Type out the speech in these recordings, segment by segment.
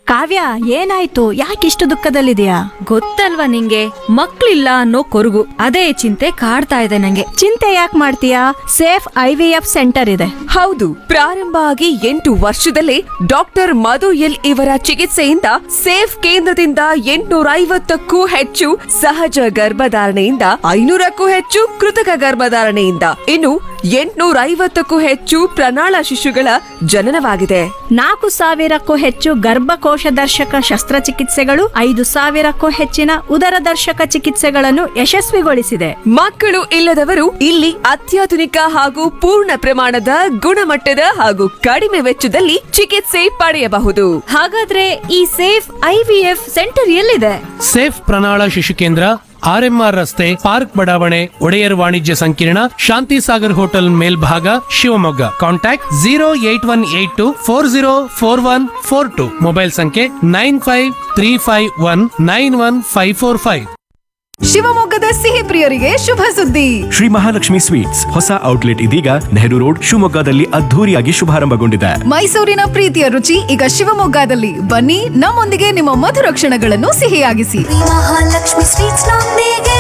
ಕಾವ್ಯ ಏನಾಯ್ತು ಯಾಕಿಷ್ಟು ದುಃಖದಲ್ಲಿದೆಯಾ ಗೊತ್ತಲ್ವಾ ನಿಂಗೆ ಮಕ್ಳಿಲ್ಲ ಅನ್ನೋ ಕೊರಗು ಅದೇ ಚಿಂತೆ ಕಾಡ್ತಾ ಇದೆ ನಂಗೆ ಚಿಂತೆ ಯಾಕೆ ಮಾಡ್ತೀಯಾ safe I V F centre ಇದೆ ಹೌದು ಪ್ರಾರಂಭ ಆಗಿ ಎಂಟು ವರ್ಷದಲ್ಲೇ ಡಾಕ್ಟರ್ ಮಧು ಎಲ್ ಇವರ ಚಿಕಿತ್ಸೆಯಿಂದ ಸೇಫ್ ಕೇಂದ್ರದಿಂದ ಎಂಟುನೂರ ಐವತ್ತಕ್ಕೂ ಹೆಚ್ಚು ಸಹಜ ಗರ್ಭಧಾರಣೆಯಿಂದ ಐನೂರಕ್ಕೂ ಹೆಚ್ಚು ಕೃತಕ ಗರ್ಭಧಾರಣೆಯಿಂದ ಇನ್ನು ಎಂಟುನೂರ ಐವತ್ತಕ್ಕೂ ಹೆಚ್ಚು ಪ್ರಣಾಳ ಶಿಶುಗಳ ಜನನವಾಗಿದೆ ನಾಲ್ಕು ಸಾವಿರಕ್ಕೂ ಹೆಚ್ಚು ಗರ್ಭಕೋಶ ದರ್ಶಕ ಶಸ್ತ್ರಚಿಕಿತ್ಸೆಗಳು ಐದು ಸಾವಿರಕ್ಕೂ ಹೆಚ್ಚಿನ ಉದರ ದರ್ಶಕ ಚಿಕಿತ್ಸೆಗಳನ್ನು ಯಶಸ್ವಿಗೊಳಿಸಿದೆ ಮಕ್ಕಳು ಇಲ್ಲದವರು ಇಲ್ಲಿ ಅತ್ಯಾಧುನಿಕ ಹಾಗೂ ಪೂರ್ಣ ಪ್ರಮಾಣದ ಗುಣಮಟ್ಟದ ಹಾಗೂ ಕಡಿಮೆ ವೆಚ್ಚದಲ್ಲಿ ಚಿಕಿತ್ಸೆ ಪಡೆಯಬಹುದು ಹಾಗಾದ್ರೆ ಈ safe I V F centre ಎಲ್ಲಿದೆ ಸೇಫ್ ಪ್ರಣಾಳ ಶಿಶು ಕೇಂದ್ರ ಆರ್ಎಂಆರ್ ರಸ್ತೆ ಪಾರ್ಕ್ ಬಡಾವಣೆ ಒಡೆಯರ್ ವಾಣಿಜ್ಯ ಸಂಕೀರ್ಣ ಶಾಂತಿ ಸಾಗರ್ ಹೋಟೆಲ್ ಮೇಲ್ಭಾಗ Shivamogga contact zero eight one eight two four zero four one four two mobile ಸಂಖ್ಯೆ nine five three five one nine one five four five ಶಿವಮೊಗ್ಗದ ಸಿಹಿ ಪ್ರಿಯರಿಗೆ ಶುಭ ಸುದ್ದಿ ಶ್ರೀ ಮಹಾಲಕ್ಷ್ಮಿ ಸ್ವೀಟ್ಸ್ ಹೊಸ ಔಟ್ಲೆಟ್ ಇದೀಗ ನೆಹರು ರೋಡ್ ಶಿವಮೊಗ್ಗದಲ್ಲಿ ಅದ್ಧೂರಿಯಾಗಿ ಶುಭಾರಂಭಗೊಂಡಿದೆ ಮೈಸೂರಿನ ಪ್ರೀತಿಯ ರುಚಿ ಈಗ ಶಿವಮೊಗ್ಗದಲ್ಲಿ ಬನ್ನಿ ನಮ್ಮೊಂದಿಗೆ ನಿಮ್ಮ ಮಧುರ ಕ್ಷಣಗಳನ್ನು ಸಿಹಿಯಾಗಿಸಿ ಮಹಾಲಕ್ಷ್ಮಿ ಸ್ವೀಟ್ಸ್ ನೊಂದಿಗೆ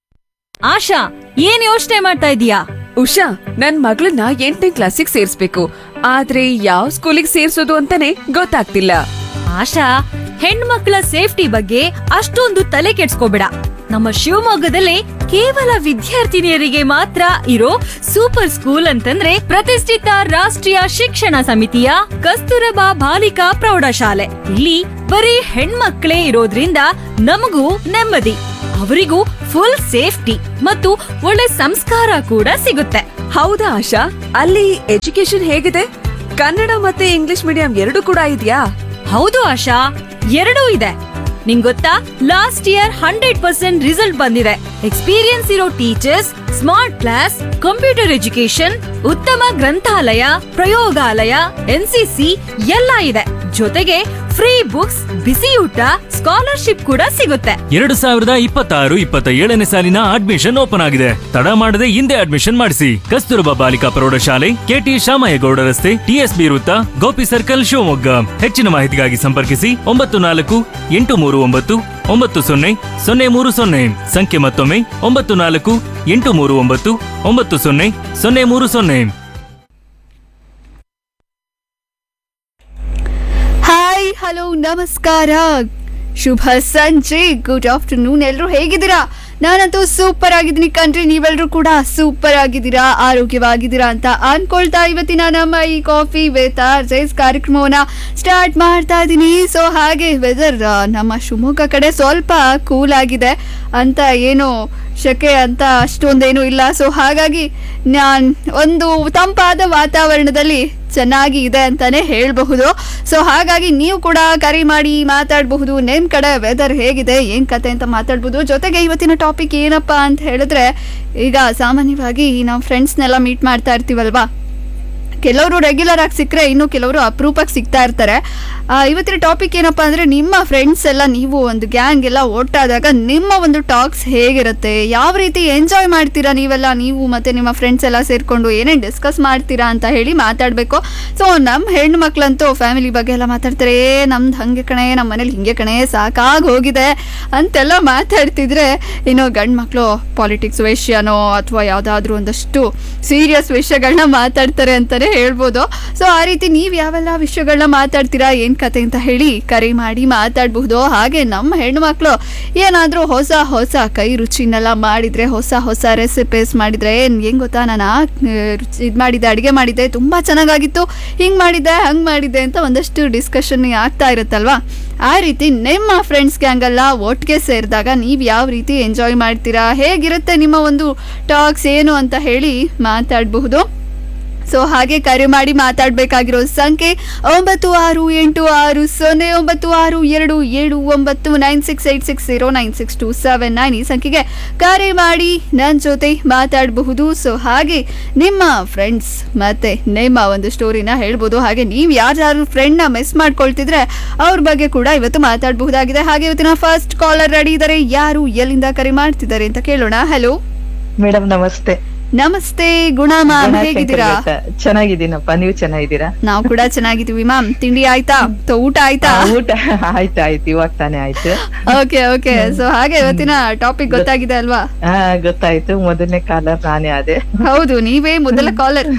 ಆಶಾ ಏನ್ ಯೋಚನೆ ಮಾಡ್ತಾ ಇದೀಯಾ ಉಷಾ ನನ್ ಮಗಳನ್ನ ಎಂಟನೇ ಕ್ಲಾಸಿಗೆ ಸೇರ್ಸ್ಬೇಕು ಆದ್ರೆ ಯಾವ ಸ್ಕೂಲಿಗೆ ಸೇರ್ಸೋದು ಅಂತಾನೆ ಗೊತ್ತಾಗ್ತಿಲ್ಲ ಆಶಾ ಹೆಣ್ಮಕ್ಳ ಸೇಫ್ಟಿ ಬಗ್ಗೆ ಅಷ್ಟೊಂದು ತಲೆ ಕೆಡ್ಸ್ಕೋಬೇಡ ನಮ್ಮ ಶಿವಮೊಗ್ಗದಲ್ಲಿ ಕೇವಲ ವಿದ್ಯಾರ್ಥಿನಿಯರಿಗೆ ಮಾತ್ರ ಇರೋ ಸೂಪರ್ ಸ್ಕೂಲ್ ಅಂತಂದ್ರೆ ಪ್ರತಿಷ್ಠಿತ ರಾಷ್ಟ್ರೀಯ ಶಿಕ್ಷಣ ಸಮಿತಿಯ ಕಸ್ತೂರಬಾ ಬಾಲಿಕಾ ಪ್ರೌಢಶಾಲೆ ಇಲ್ಲಿ ಬರೀ ಹೆಣ್ಮಕ್ಳೇ ಇರೋದ್ರಿಂದ ನಮಗೂ ನೆಮ್ಮದಿ ಅವರಿಗೂ ಫುಲ್ ಸೇಫ್ಟಿ ಮತ್ತು ಒಳ್ಳೆ ಸಂಸ್ಕಾರ ಕೂಡ ಸಿಗುತ್ತೆ ಹೌದಾ ಆಶಾ ಅಲ್ಲಿ ಎಜುಕೇಶನ್ ಹೇಗಿದೆ ಕನ್ನಡ ಮತ್ತೆ ಇಂಗ್ಲಿಷ್ ಮೀಡಿಯಂ ಎರಡು ಕೂಡ ಇದೆಯಾ ಹೌದು ಆಶಾ ಎರಡೂ ಇದೆ ನಿಂಗ್ ಗೊತ್ತಾ last year hundred percent result ಬಂದಿದೆ ಎಕ್ಸ್ಪೀರಿಯನ್ಸ್ ಇರೋ teachers smart class computer education ಉತ್ತಮ ಗ್ರಂಥಾಲಯ ಪ್ರಯೋಗಾಲಯ ಎನ್ಸಿಸಿ ಎಲ್ಲ ಇದೆ ಜೊತೆಗೆ ಫ್ರೀ ಬುಕ್ಸ್ ಬಿಸಿ ಊಟ ಸ್ಕಾಲರ್ಶಿಪ್ ಕೂಡ ಸಿಗುತ್ತೆ ಎರಡು ಸಾವಿರದ ಇಪ್ಪತ್ತಾರು ಇಪ್ಪತ್ತ ಏಳನೇ ಸಾಲಿನ ಅಡ್ಮಿಷನ್ ಓಪನ್ ಆಗಿದೆ ತಡ ಮಾಡದೆ ಹಿಂದೆ ಅಡ್ಮಿಷನ್ ಮಾಡಿಸಿ ಕಸ್ತೂರಬಾ ಬಾಲಿಕಾ ಪ್ರೌಢಶಾಲೆ ಕೆಟಿ ಶಾಮಯ್ಯಗೌಡ ರಸ್ತೆ ಟಿಎಸ್ಬಿ ವೃತ್ತ ಗೋಪಿ ಸರ್ಕಲ್ ಶಿವಮೊಗ್ಗ ಹೆಚ್ಚಿನ ಮಾಹಿತಿಗಾಗಿ ಸಂಪರ್ಕಿಸಿ ಒಂಬತ್ತು ನಾಲ್ಕು ಎಂಟು ಮೂರು ಒಂಬತ್ತು ಒಂಬತ್ತು ಸೊನ್ನೆ ಸೊನ್ನೆ ಮೂರು ಸೊನ್ನೆ ಸಂಖ್ಯೆ ಮತ್ತೊಮ್ಮೆ ಒಂಬತ್ತು ನಾಲ್ಕು ಎಂಟು ಮೂರು ಒಂಬತ್ತು ಒಂಬತ್ತು ಸೊನ್ನೆ ಸೊನ್ನೆ ಮೂರು ಸೊನ್ನೆ ಹಾಯ್ ಹಲೋ ನಮಸ್ಕಾರ ಶುಭ ಸಂಜೆ ಗುಡ್ ಆಫ್ಟರ್ನೂನ್ ಎಲ್ಲರೂ ಹೇಗಿದ್ದೀರಾ ನಾನಂತೂ ಸೂಪರ್ ಆಗಿದ್ದೀನಿ ಕಣ್ರಿ ನೀವೆಲ್ಲರೂ ಕೂಡ ಸೂಪರ್ ಆಗಿದ್ದೀರಾ ಆರೋಗ್ಯವಾಗಿದ್ದೀರಾ ಅಂತ ಅನ್ಕೊಳ್ತಾ ಇವತ್ತಿನ ನಮ್ಮ ಈ ಕಾಫಿ ವಿತ್ ಜೈಸ್ ಕಾರ್ಯಕ್ರಮವನ್ನ ಸ್ಟಾರ್ಟ್ ಮಾಡ್ತಾ ಇದ್ದೀನಿ ಸೊ ಹಾಗೆ ವೆದರ್ ನಮ್ಮ ಶಿವಮೊಗ್ಗ ಕಡೆ ಸ್ವಲ್ಪ ಕೂಲ್ ಆಗಿದೆ ಅಂತ ಏನು ಶಕೆ ಅಂತ ಅಷ್ಟೊಂದೇನು ಇಲ್ಲ ಸೊ ಹಾಗಾಗಿ ನಾನು ಒಂದು ತಂಪಾದ ವಾತಾವರಣದಲ್ಲಿ ಚೆನ್ನಾಗಿ ಇದೆ ಅಂತಾನೆ ಹೇಳಬಹುದು ಸೊ ಹಾಗಾಗಿ ನೀವು ಕೂಡ ಕರೆ ಮಾಡಿ ಮಾತಾಡಬಹುದು ನಿಮ್ಮ ಕಡೆ ವೆದರ್ ಹೇಗಿದೆ ಏನು ಕತೆ ಅಂತ ಮಾತಾಡ್ಬೋದು ಜೊತೆಗೆ ಇವತ್ತಿನ ಟಾಪಿಕ್ ಏನಪ್ಪ ಅಂತ ಹೇಳಿದ್ರೆ ಈಗ ಸಾಮಾನ್ಯವಾಗಿ ನಾವು ಫ್ರೆಂಡ್ಸ್ನೆಲ್ಲ ಮೀಟ್ ಮಾಡ್ತಾ ಇರ್ತೀವಲ್ವಾ ಕೆಲವರು ರೆಗ್ಯುಲರ್ ಆಗಿ ಸಿಕ್ಕರೆ ಇನ್ನು ಕೆಲವರು ಅಪರೂಪಕ್ಕೆ ಸಿಗ್ತಾ ಇರ್ತಾರೆ ಆ, ಇವತ್ತಿನ ಟಾಪಿಕ್ ಏನಪ್ಪ ಅಂದರೆ ನಿಮ್ಮ ಫ್ರೆಂಡ್ಸ್ ಎಲ್ಲ ನೀವು ಒಂದು ಗ್ಯಾಂಗ್ ಎಲ್ಲ ಒಟ್ಟಾದಾಗ ನಿಮ್ಮ ಒಂದು ಟಾಕ್ಸ್ ಹೇಗಿರುತ್ತೆ ಯಾವ ರೀತಿ ಎಂಜಾಯ್ ಮಾಡ್ತೀರಾ ನೀವೆಲ್ಲ ನೀವು ಮತ್ತು ನಿಮ್ಮ ಫ್ರೆಂಡ್ಸ್ ಎಲ್ಲ ಸೇರಿಕೊಂಡು ಏನೇನು ಡಿಸ್ಕಸ್ ಮಾಡ್ತೀರಾ ಅಂತ ಹೇಳಿ ಮಾತಾಡಬೇಕು ಸೊ ನಮ್ಮ ಹೆಣ್ಣು ಮಕ್ಕಳಂತೂ ಫ್ಯಾಮಿಲಿ ಬಗ್ಗೆ ಎಲ್ಲ ಮಾತಾಡ್ತಾರೆ "ಏ, ನಮ್ದು ಹಂಗೆ ಕಣೆ ನಮ್ಮ ಮನೇಲಿ ಹಿಂಗೆ ಕಣೆ ಸಾಕಾಗಿ ಹೋಗಿದೆ ಅಂತೆಲ್ಲ ಮಾತಾಡ್ತಿದ್ರೆ ಇನ್ನು ಗಂಡು ಮಕ್ಕಳು ಪಾಲಿಟಿಕ್ಸ್ ವಿಷಯನೋ ಅಥವಾ ಯಾವುದಾದ್ರೂ ಒಂದಷ್ಟು ಸೀರಿಯಸ್ ವಿಷಯಗಳನ್ನ ಮಾತಾಡ್ತಾರೆ ಅಂತಲೇ ಹೇಳ್ಬೋದು ಸೊ ಆ ರೀತಿ ನೀವು ಯಾವೆಲ್ಲ ವಿಷಯಗಳನ್ನ ಮಾತಾಡ್ತೀರಾ ಏನು ಕತೆ ಅಂತ ಹೇಳಿ ಕರೆ ಮಾಡಿ ಮಾತಾಡಬಹುದು ಹಾಗೆ ನಮ್ಮ ಹೆಣ್ಣು ಮಕ್ಕಳು ಏನಾದರೂ ಹೊಸ ಹೊಸ ಕೈ ರುಚಿನೆಲ್ಲ ಮಾಡಿದರೆ ಹೊಸ ಹೊಸ ರೆಸಿಪೀಸ್ ಮಾಡಿದರೆ ಹೆಂಗೆ ಗೊತ್ತಾ ನಾನು ಇದು ಮಾಡಿದ್ದೆ ಅಡುಗೆ ಮಾಡಿದ್ದೆ ತುಂಬ ಚೆನ್ನಾಗಾಗಿತ್ತು ಹಿಂಗೆ ಮಾಡಿದ್ದೆ ಹಂಗೆ ಮಾಡಿದ್ದೆ ಅಂತ ಒಂದಷ್ಟು ಡಿಸ್ಕಷನ್ ಆಗ್ತಾ ಇರುತ್ತಲ್ವಾ ಆ ರೀತಿ ನಿಮ್ಮ ಫ್ರೆಂಡ್ಸ್ ಗ್ಯಾಂಗೆಲ್ಲ ಒಟ್ಟಿಗೆ ಸೇರಿದಾಗ ನೀವು ಯಾವ ರೀತಿ ಎಂಜಾಯ್ ಮಾಡ್ತೀರಾ ಹೇಗಿರುತ್ತೆ ನಿಮ್ಮ ಒಂದು ಟಾಕ್ಸ್ ಏನು ಅಂತ ಹೇಳಿ ಮಾತಾಡಬಹುದು ಸೊ ಹಾಗೆ ಕರೆ ಮಾಡಿ ಮಾತಾಡಬೇಕಾಗಿರೋ ಸಂಖ್ಯೆ ಒಂಬತ್ತು ಆರು ಎಂಟು ಆರು ಸೊನ್ನೆ ಒಂಬತ್ತು ಆರು ಎರಡು ಏಳು ಒಂಬತ್ತು nine six eight six zero nine six two seven nine ಈ ಸಂಖ್ಯೆಗೆ ಕರೆ ಮಾಡಿ ನನ್ನ ಜೊತೆ ಮಾತಾಡಬಹುದು ಸೊ ಹಾಗೆ ನಿಮ್ಮ ಫ್ರೆಂಡ್ಸ್ ಮತ್ತು ನಿಮ್ಮ ಒಂದು ಸ್ಟೋರಿನ ಹೇಳ್ಬೋದು ಹಾಗೆ ನೀವು ಯಾರು ಫ್ರೆಂಡ್ನ ಮಿಸ್ ಮಾಡ್ಕೊಳ್ತಿದ್ರೆ ಅವ್ರ ಬಗ್ಗೆ ಕೂಡ ಇವತ್ತು ಮಾತಾಡಬಹುದಾಗಿದೆ ಹಾಗೆ ಇವತ್ತಿನ ಫಸ್ಟ್ ಕಾಲರ್ ರೆಡಿ ಇದ್ದಾರೆ ಯಾರು ಎಲ್ಲಿಂದ ಕರೆ ಮಾಡ್ತಿದ್ದಾರೆ ಅಂತ ಕೇಳೋಣ ಹಲೋ ಮೇಡಮ್ ನಮಸ್ತೆ ನಮಸ್ತೆ ಗುಣ ಮ್ಯಾಮ್ ಹೇಗಿದ್ದೀರಾ ಚೆನ್ನಾಗಿದ್ದೀನಪ್ಪ ನೀವು ಚೆನ್ನಾಗಿದ್ದೀರಾ ನಾವು ಕೂಡ ಚೆನ್ನಾಗಿದ್ದೀವಿ ಮ್ಯಾಮ್ ತಿಂಡಿ ಆಯ್ತಾ ಸೊ ಊಟ ಆಯ್ತಾ ಆ, ಊಟ ಆಯ್ತು ಆಯ್ತು ಇವಾಗ ತಾನೇ ಆಯ್ತು ಓಕೆ ಓಕೆ ಸೊ ಹಾಗೆ ಇವತ್ತಿನ ಟಾಪಿಕ್ ಗೊತ್ತಾಗಿದೆ ಅಲ್ವಾ ಹಾ ಗೊತ್ತಾಯ್ತು ಮೊದಲನೇ ಕಾಲರ್ ನಾನೇ ಅದೇ ಹೌದು ನೀವೇ ಮೊದಲ ಕಾಲರ್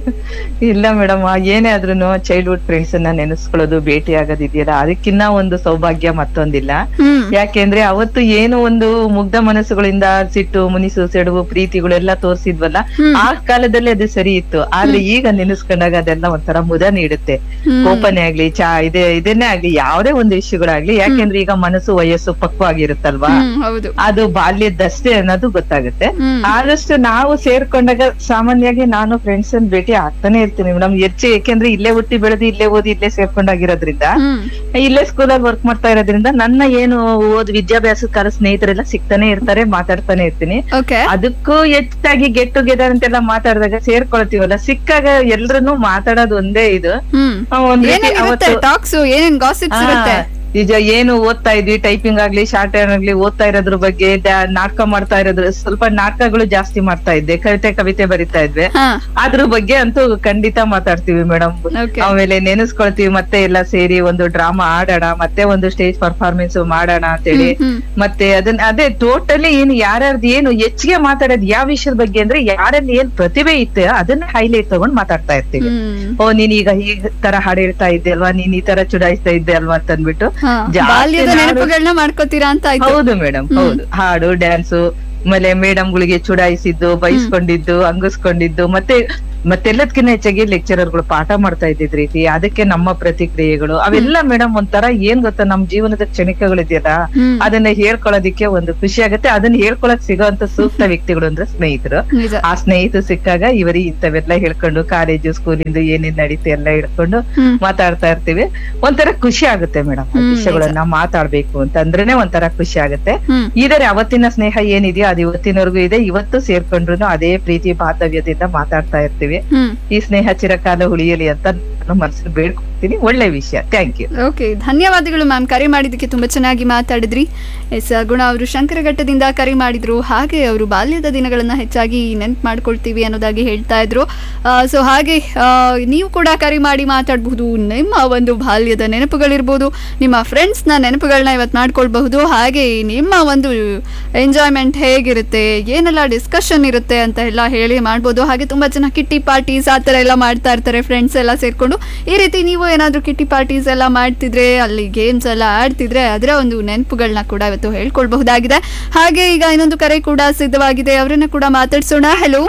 ಇಲ್ಲ ಮೇಡಮ್ ಏನೇ ಆದ್ರೂನು ಚೈಲ್ಡ್ಹುಡ್ ಫ್ರೆಂಡ್ಸ್ ಅನ್ನ ನೆನೆಸ್ಕೊಳ್ಳೋದು ಭೇಟಿ ಆಗೋದಿದೆಯಲ್ಲ ಅದಕ್ಕಿನ್ನ ಒಂದು ಸೌಭಾಗ್ಯ ಮತ್ತೊಂದಿಲ್ಲ ಹ್ಮ್ ಯಾಕೆಂದ್ರೆ ಅವತ್ತು ಏನು ಒಂದು ಮುಗ್ಧ ಮನಸ್ಸುಗಳಿಂದ ಸಿಟ್ಟು ಮುನಿಸು ಸೆಡುವು ಪ್ರೀತಿಗಳೆಲ್ಲ ತೋರಿಸಿದ್ವಲ್ಲ ಆ ಕಾಲದಲ್ಲಿ ಅದು ಸರಿ ಇತ್ತು ಆದ್ರೆ ಈಗ ನೆನೆಸ್ಕೊಂಡಾಗ ಅದೆಲ್ಲ ಒಂಥರ ಮುದ ನೀಡುತ್ತೆ ಕೋಪನೇ ಆಗ್ಲಿ ಚಾ ಇದೆ ಇದನ್ನೇ ಆಗ್ಲಿ ಯಾವ್ದೇ ಒಂದು ವಿಷಯಗಳಾಗ್ಲಿ ಯಾಕೆಂದ್ರೆ ಈಗ ಮನಸ್ಸು ವಯಸ್ಸು ಪಕ್ವಾಗಿರುತ್ತಲ್ವಾ ಹ್ಮ್ ಹೌದು ಅದು ಬಾಲ್ಯದಷ್ಟೇ ಅನ್ನೋದು ಗೊತ್ತಾಗುತ್ತೆ ಹ್ಮ್. ಆದಷ್ಟು ನಾವು ಸೇರ್ಕೊಂಡಾಗ ಸಾಮಾನ್ಯವಾಗಿ ನಾನು ಫ್ರೆಂಡ್ಸ್ ಅನ್ನ ಭೇಟಿ ಆಗ್ತಾನೆ ಇರ್ತೀನಿ ಮೇಡಮ್ ಹೆಚ್ಚು ಯಾಕೆಂದ್ರೆ ಇಲ್ಲೇ ಹುಟ್ಟಿ ಬೆಳೆದು ಇಲ್ಲೇ ಓದಿ ಇಲ್ಲೇ ಸೇರ್ಕೊಂಡಾಗಿರೋದ್ರಿಂದ ಹ್ಮ್ ಇಲ್ಲೇ ಸ್ಕೂಲಲ್ಲಿ ವರ್ಕ್ ಮಾಡ್ತಾ ಇರೋದ್ರಿಂದ ನನ್ನ ಏನು ಓದ್ ವಿದ್ಯಾಭ್ಯಾಸದ ಕಾಲ ಸ್ನೇಹಿತರೆಲ್ಲ ಸಿಗ್ತಾನೆ ಇರ್ತಾರೆ ಮಾತಾಡ್ತಾನೆ ಇರ್ತೀನಿ ಓಕೆ ಅದಕ್ಕೂ ಹೆಚ್ಚಾಗಿ ಗೆಟ್ ಟುಗೆದರ್ ಅಂತೆಲ್ಲ ಮಾತಾಡಿದಾಗ ಸೇರ್ಕೊಳ್ತೀವಲ್ಲ ಸಿಕ್ಕಾಗ ಎಲ್ರು ಮಾತಾಡೋದು ಒಂದೇ ಇದು ಹ್ಮ್ ಆ, ಒಂದ್ ರೀತಿ ಏನೇನ್ ಇರುತ್ತೆ ಅವತ್ತು- ಟಾಕ್ಸ್ ಏನೇನ್ ಗಾಸಿಪ್ಸ್ ಆ, ಇರುತ್ತೆ ನಿಜ ಏನು ಓದ್ತಾ ಇದ್ವಿ ಟೈಪಿಂಗ್ ಆಗ್ಲಿ ಶಾರ್ಟ್ ಹ್ಯಾಂಡ್ ಆಗ್ಲಿ ಓದ್ತಾ ಇರೋದ್ರ ಬಗ್ಗೆ ದ- ನಾಟಕ ಮಾಡ್ತಾ ಇರೋದ್ರ ಸ್ವಲ್ಪ ನಾಟಕಗಳು ಜಾಸ್ತಿ ಮಾಡ್ತಾ ಇದ್ದೆ ಕವಿತೆ ಕವಿತೆ ಬರಿತಾ ಇದ್ವಿ ಹಾ ಅದ್ರ ಬಗ್ಗೆ ಅಂತೂ ಖಂಡಿತ ಮಾತಾಡ್ತೀವಿ ಮೇಡಮ್ Okay. ಆಮೇಲೆ ನೆನೆಸ್ಕೊಳ್ತೀವಿ ಮತ್ತೆ ಎಲ್ಲ ಸೇರಿ ಒಂದು ಡ್ರಾಮಾ ಆಡೋಣ ಮತ್ತೆ ಒಂದು ಸ್ಟೇಜ್ ಪರ್ಫಾರ್ಮೆನ್ಸ್ ಮಾಡೋಣ ಅಂತೇಳಿ ಹ್ಮ್, ಮತ್ತೆ ಅದನ್ನ ಅದೇ ಟೋಟಲಿ ಏನು ಯಾರ್ಯಾರ್ದು ಏನು ಹೆಚ್ಚಿಗೆ ಮಾತಾಡೋದು ಯಾವ ವಿಷಯದ ಬಗ್ಗೆ ಅಂದ್ರೆ ಯಾರಲ್ಲಿ ಏನ್ ಪ್ರತಿಭೆ ಇತ್ತು ಅದನ್ನ ಹೈಲೈಟ್ ತಗೊಂಡ್ ಮಾತಾಡ್ತಾ ಇರ್ತೀವಿ ಹ್ಮ್ ಓ ನೀನ್ ಈಗ ಈ ತರ ಹಾಡು ಹೇಳ್ತಾ ಇದ್ದೆ ಅಲ್ವಾ ನೀನ್ ಈ ತರ ಚುಡಾಯಿಸ್ತಾ ಇದ್ದೆ ಅಲ್ವಾ ಅಂತ ಅಂದ್ಬಿಟ್ಟು ಹಾ, ಜಾಸ್ತಿ ಬಾಲ್ಯದ ನಾನು- ನೆನಪುಗಳನ್ನ ಮಾಡ್ಕೋತೀರಾ ಅಂತ ಆಯ್ತು ಹೌದು ಮೇಡಮ್ ಹೌದು ಹಾಡು ಡ್ಯಾನ್ಸು ಆಮೇಲೆ ಮೇಡಮ್ಗಳಿಗೆ ಚುಡಾಯಿಸಿದ್ದು ಬೈಸ್ಕೊಂಡಿದ್ದು ಅಂಗಿಸ್ಕೊಂಡಿದ್ದು ಮತ್ತೆ ಮತ್ತೆಲ್ಲದಕ್ಕಿಂತ ಹೆಚ್ಚಾಗಿ ಲೆಕ್ಚರರ್ಗಳು ಪಾಠ ಮಾಡ್ತಾ ಇದ್ದಿದ್ ರೀತಿ ಅದಕ್ಕೆ ನಮ್ಮ ಪ್ರತಿಕ್ರಿಯೆಗಳು ಅವೆಲ್ಲ ಮೇಡಮ್ ಒಂಥರ ಏನ್ ಗೊತ್ತಾ ನಮ್ ಜೀವನದ ಕ್ಷಣಿಕಗಳಿದೆಯಲ್ಲ ಹ್ಮ್. ಅದನ್ನ ಹೇಳ್ಕೊಳ್ಳೋದಿಕ್ಕೆ ಒಂದು ಖುಷಿ ಆಗುತ್ತೆ ಅದನ್ನ ಹೇಳ್ಕೊಳಕ್ ಸಿಗೋಂತ ಸೂಕ್ತ ವ್ಯಕ್ತಿಗಳು ಅಂದ್ರೆ ಸ್ನೇಹಿತರು ನಿಜ ಆ ಸ್ನೇಹಿತರು ಸಿಕ್ಕಾಗ ಇವರಿ ಇಂಥವೆಲ್ಲ ಹೇಳ್ಕೊಂಡು ಕಾಲೇಜು ಸ್ಕೂಲಿಂದ ಏನೇನ್ ನಡೀತೆ ಎಲ್ಲ ಹಿಡ್ಕೊಂಡು ಹ್ಮ್. ಮಾತಾಡ್ತಾ ಇರ್ತೀವಿ ಒಂಥರ ಖುಷಿ ಆಗುತ್ತೆ ಮೇಡಮ್ ಹ್ಮ್, ವಿಷಯಗಳನ್ನ ಮಾತಾಡ್ಬೇಕು ಅಂತ ಅಂದ್ರೇನೆ ಒಂಥರ ಖುಷಿ ಆಗುತ್ತೆ ಹ್ಮ್ ಇದರೆ ಅವತ್ತಿನ ಸ್ನೇಹ ಏನಿದೆಯೋ ಅದು ಇವತ್ತಿನವರೆಗೂ ಇದೆ ಇವತ್ತು ಸೇರ್ಕೊಂಡ್ರು ಅದೇ ಪ್ರೀತಿ ಬಾಂಧವ್ಯದಿಂದ ಮಾತಾಡ್ತಾ ಇರ್ತೀವಿ ಹ್ಮ್ ಈ ಸ್ನೇಹ ಚಿರಕಾಲ ಉಳಿಯಲಿ ಅಂತ ನಾನು ಮನಸ್ಸಲ್ಲಿ ಬೇಡ್ಕೊತೀನಿ ಒಳ್ಳೆ ವಿಷಯ ಥ್ಯಾಂಕ್ ಯು ಓಕೆ ಧನ್ಯವಾದಗಳು ಮ್ಯಾಮ್ ಕರೆ ಮಾಡಿದ್ದಕ್ಕೆ ತುಂಬಾ ಚೆನ್ನಾಗಿ ಮಾತಾಡಿದ್ರಿ ಎಸ್ ಗುಣ ಅವರು ಶಂಕರಘಟ್ಟದಿಂದ ಕರೆ ಮಾಡಿದ್ರು ಹಾಗೆ ಅವರು ಬಾಲ್ಯದ ದಿನಗಳನ್ನ ಹೆಚ್ಚಾಗಿ ನೆನ್ಪು ಮಾಡ್ಕೊಳ್ತೀವಿ ಅನ್ನೋದಾಗಿ ಹೇಳ್ತಾ ಇದ್ರು ಸೊ ಹಾಗೆ ಆ, ನೀವು ಕೂಡ ಕರೆ ಮಾಡಿ ಮಾತಾಡಬಹುದು ನಿಮ್ಮ ಒಂದು ಬಾಲ್ಯದ ನೆನಪುಗಳಿರ್ಬೋದು ನಿಮ್ಮ ಫ್ರೆಂಡ್ಸ್ನ ನೆನಪುಗಳನ್ನ ಇವತ್ತು ಮಾಡ್ಕೊಳ್ಬಹುದು ಹಾಗೆ ನಿಮ್ಮ ಒಂದು ಎಂಜಾಯ್ಮೆಂಟ್ ಹೇಗಿರುತ್ತೆ ಏನೆಲ್ಲ ಡಿಸ್ಕಷನ್ ಇರುತ್ತೆ ಅಂತ ಎಲ್ಲ ಹೇಳಿ ಮಾಡ್ಬೋದು ಹಾಗೆ ತುಂಬಾ ಜನ ಕಿಟ್ಟಿ ಪಾರ್ಟೀಸ್ ಆ ಥರ ಎಲ್ಲ ಮಾಡ್ತಾ ಇರ್ತಾರೆ ಫ್ರೆಂಡ್ಸ್ ಎಲ್ಲ ಸೇರ್ಕೊಂಡು ಈ ರೀತಿ ನೀವು ಏನಾದರೂ ಕಿಟ್ಟಿ ಪಾರ್ಟೀಸ್ ಎಲ್ಲ ಮಾಡ್ತಿದ್ರೆ ಅಲ್ಲಿ ಗೇಮ್ಸ್ ಎಲ್ಲ ಆಡ್ತಿದ್ರೆ ಅದರ ಒಂದು ನೆನಪುಗಳನ್ನ ಕೂಡ ಇವತ್ತು ಹೇಳ್ಕೊಳ್ಬಹುದಾಗಿದೆ ಹಾಗೆ ಈಗ ಇನ್ನೊಂದು ಕರೆ ಕೂಡ ಸಿದ್ಧವಾಗಿದೆ ಅವರನ್ನ ಕೂಡ ಮಾತಾಡ್ಸೋಣ ಹಲೋ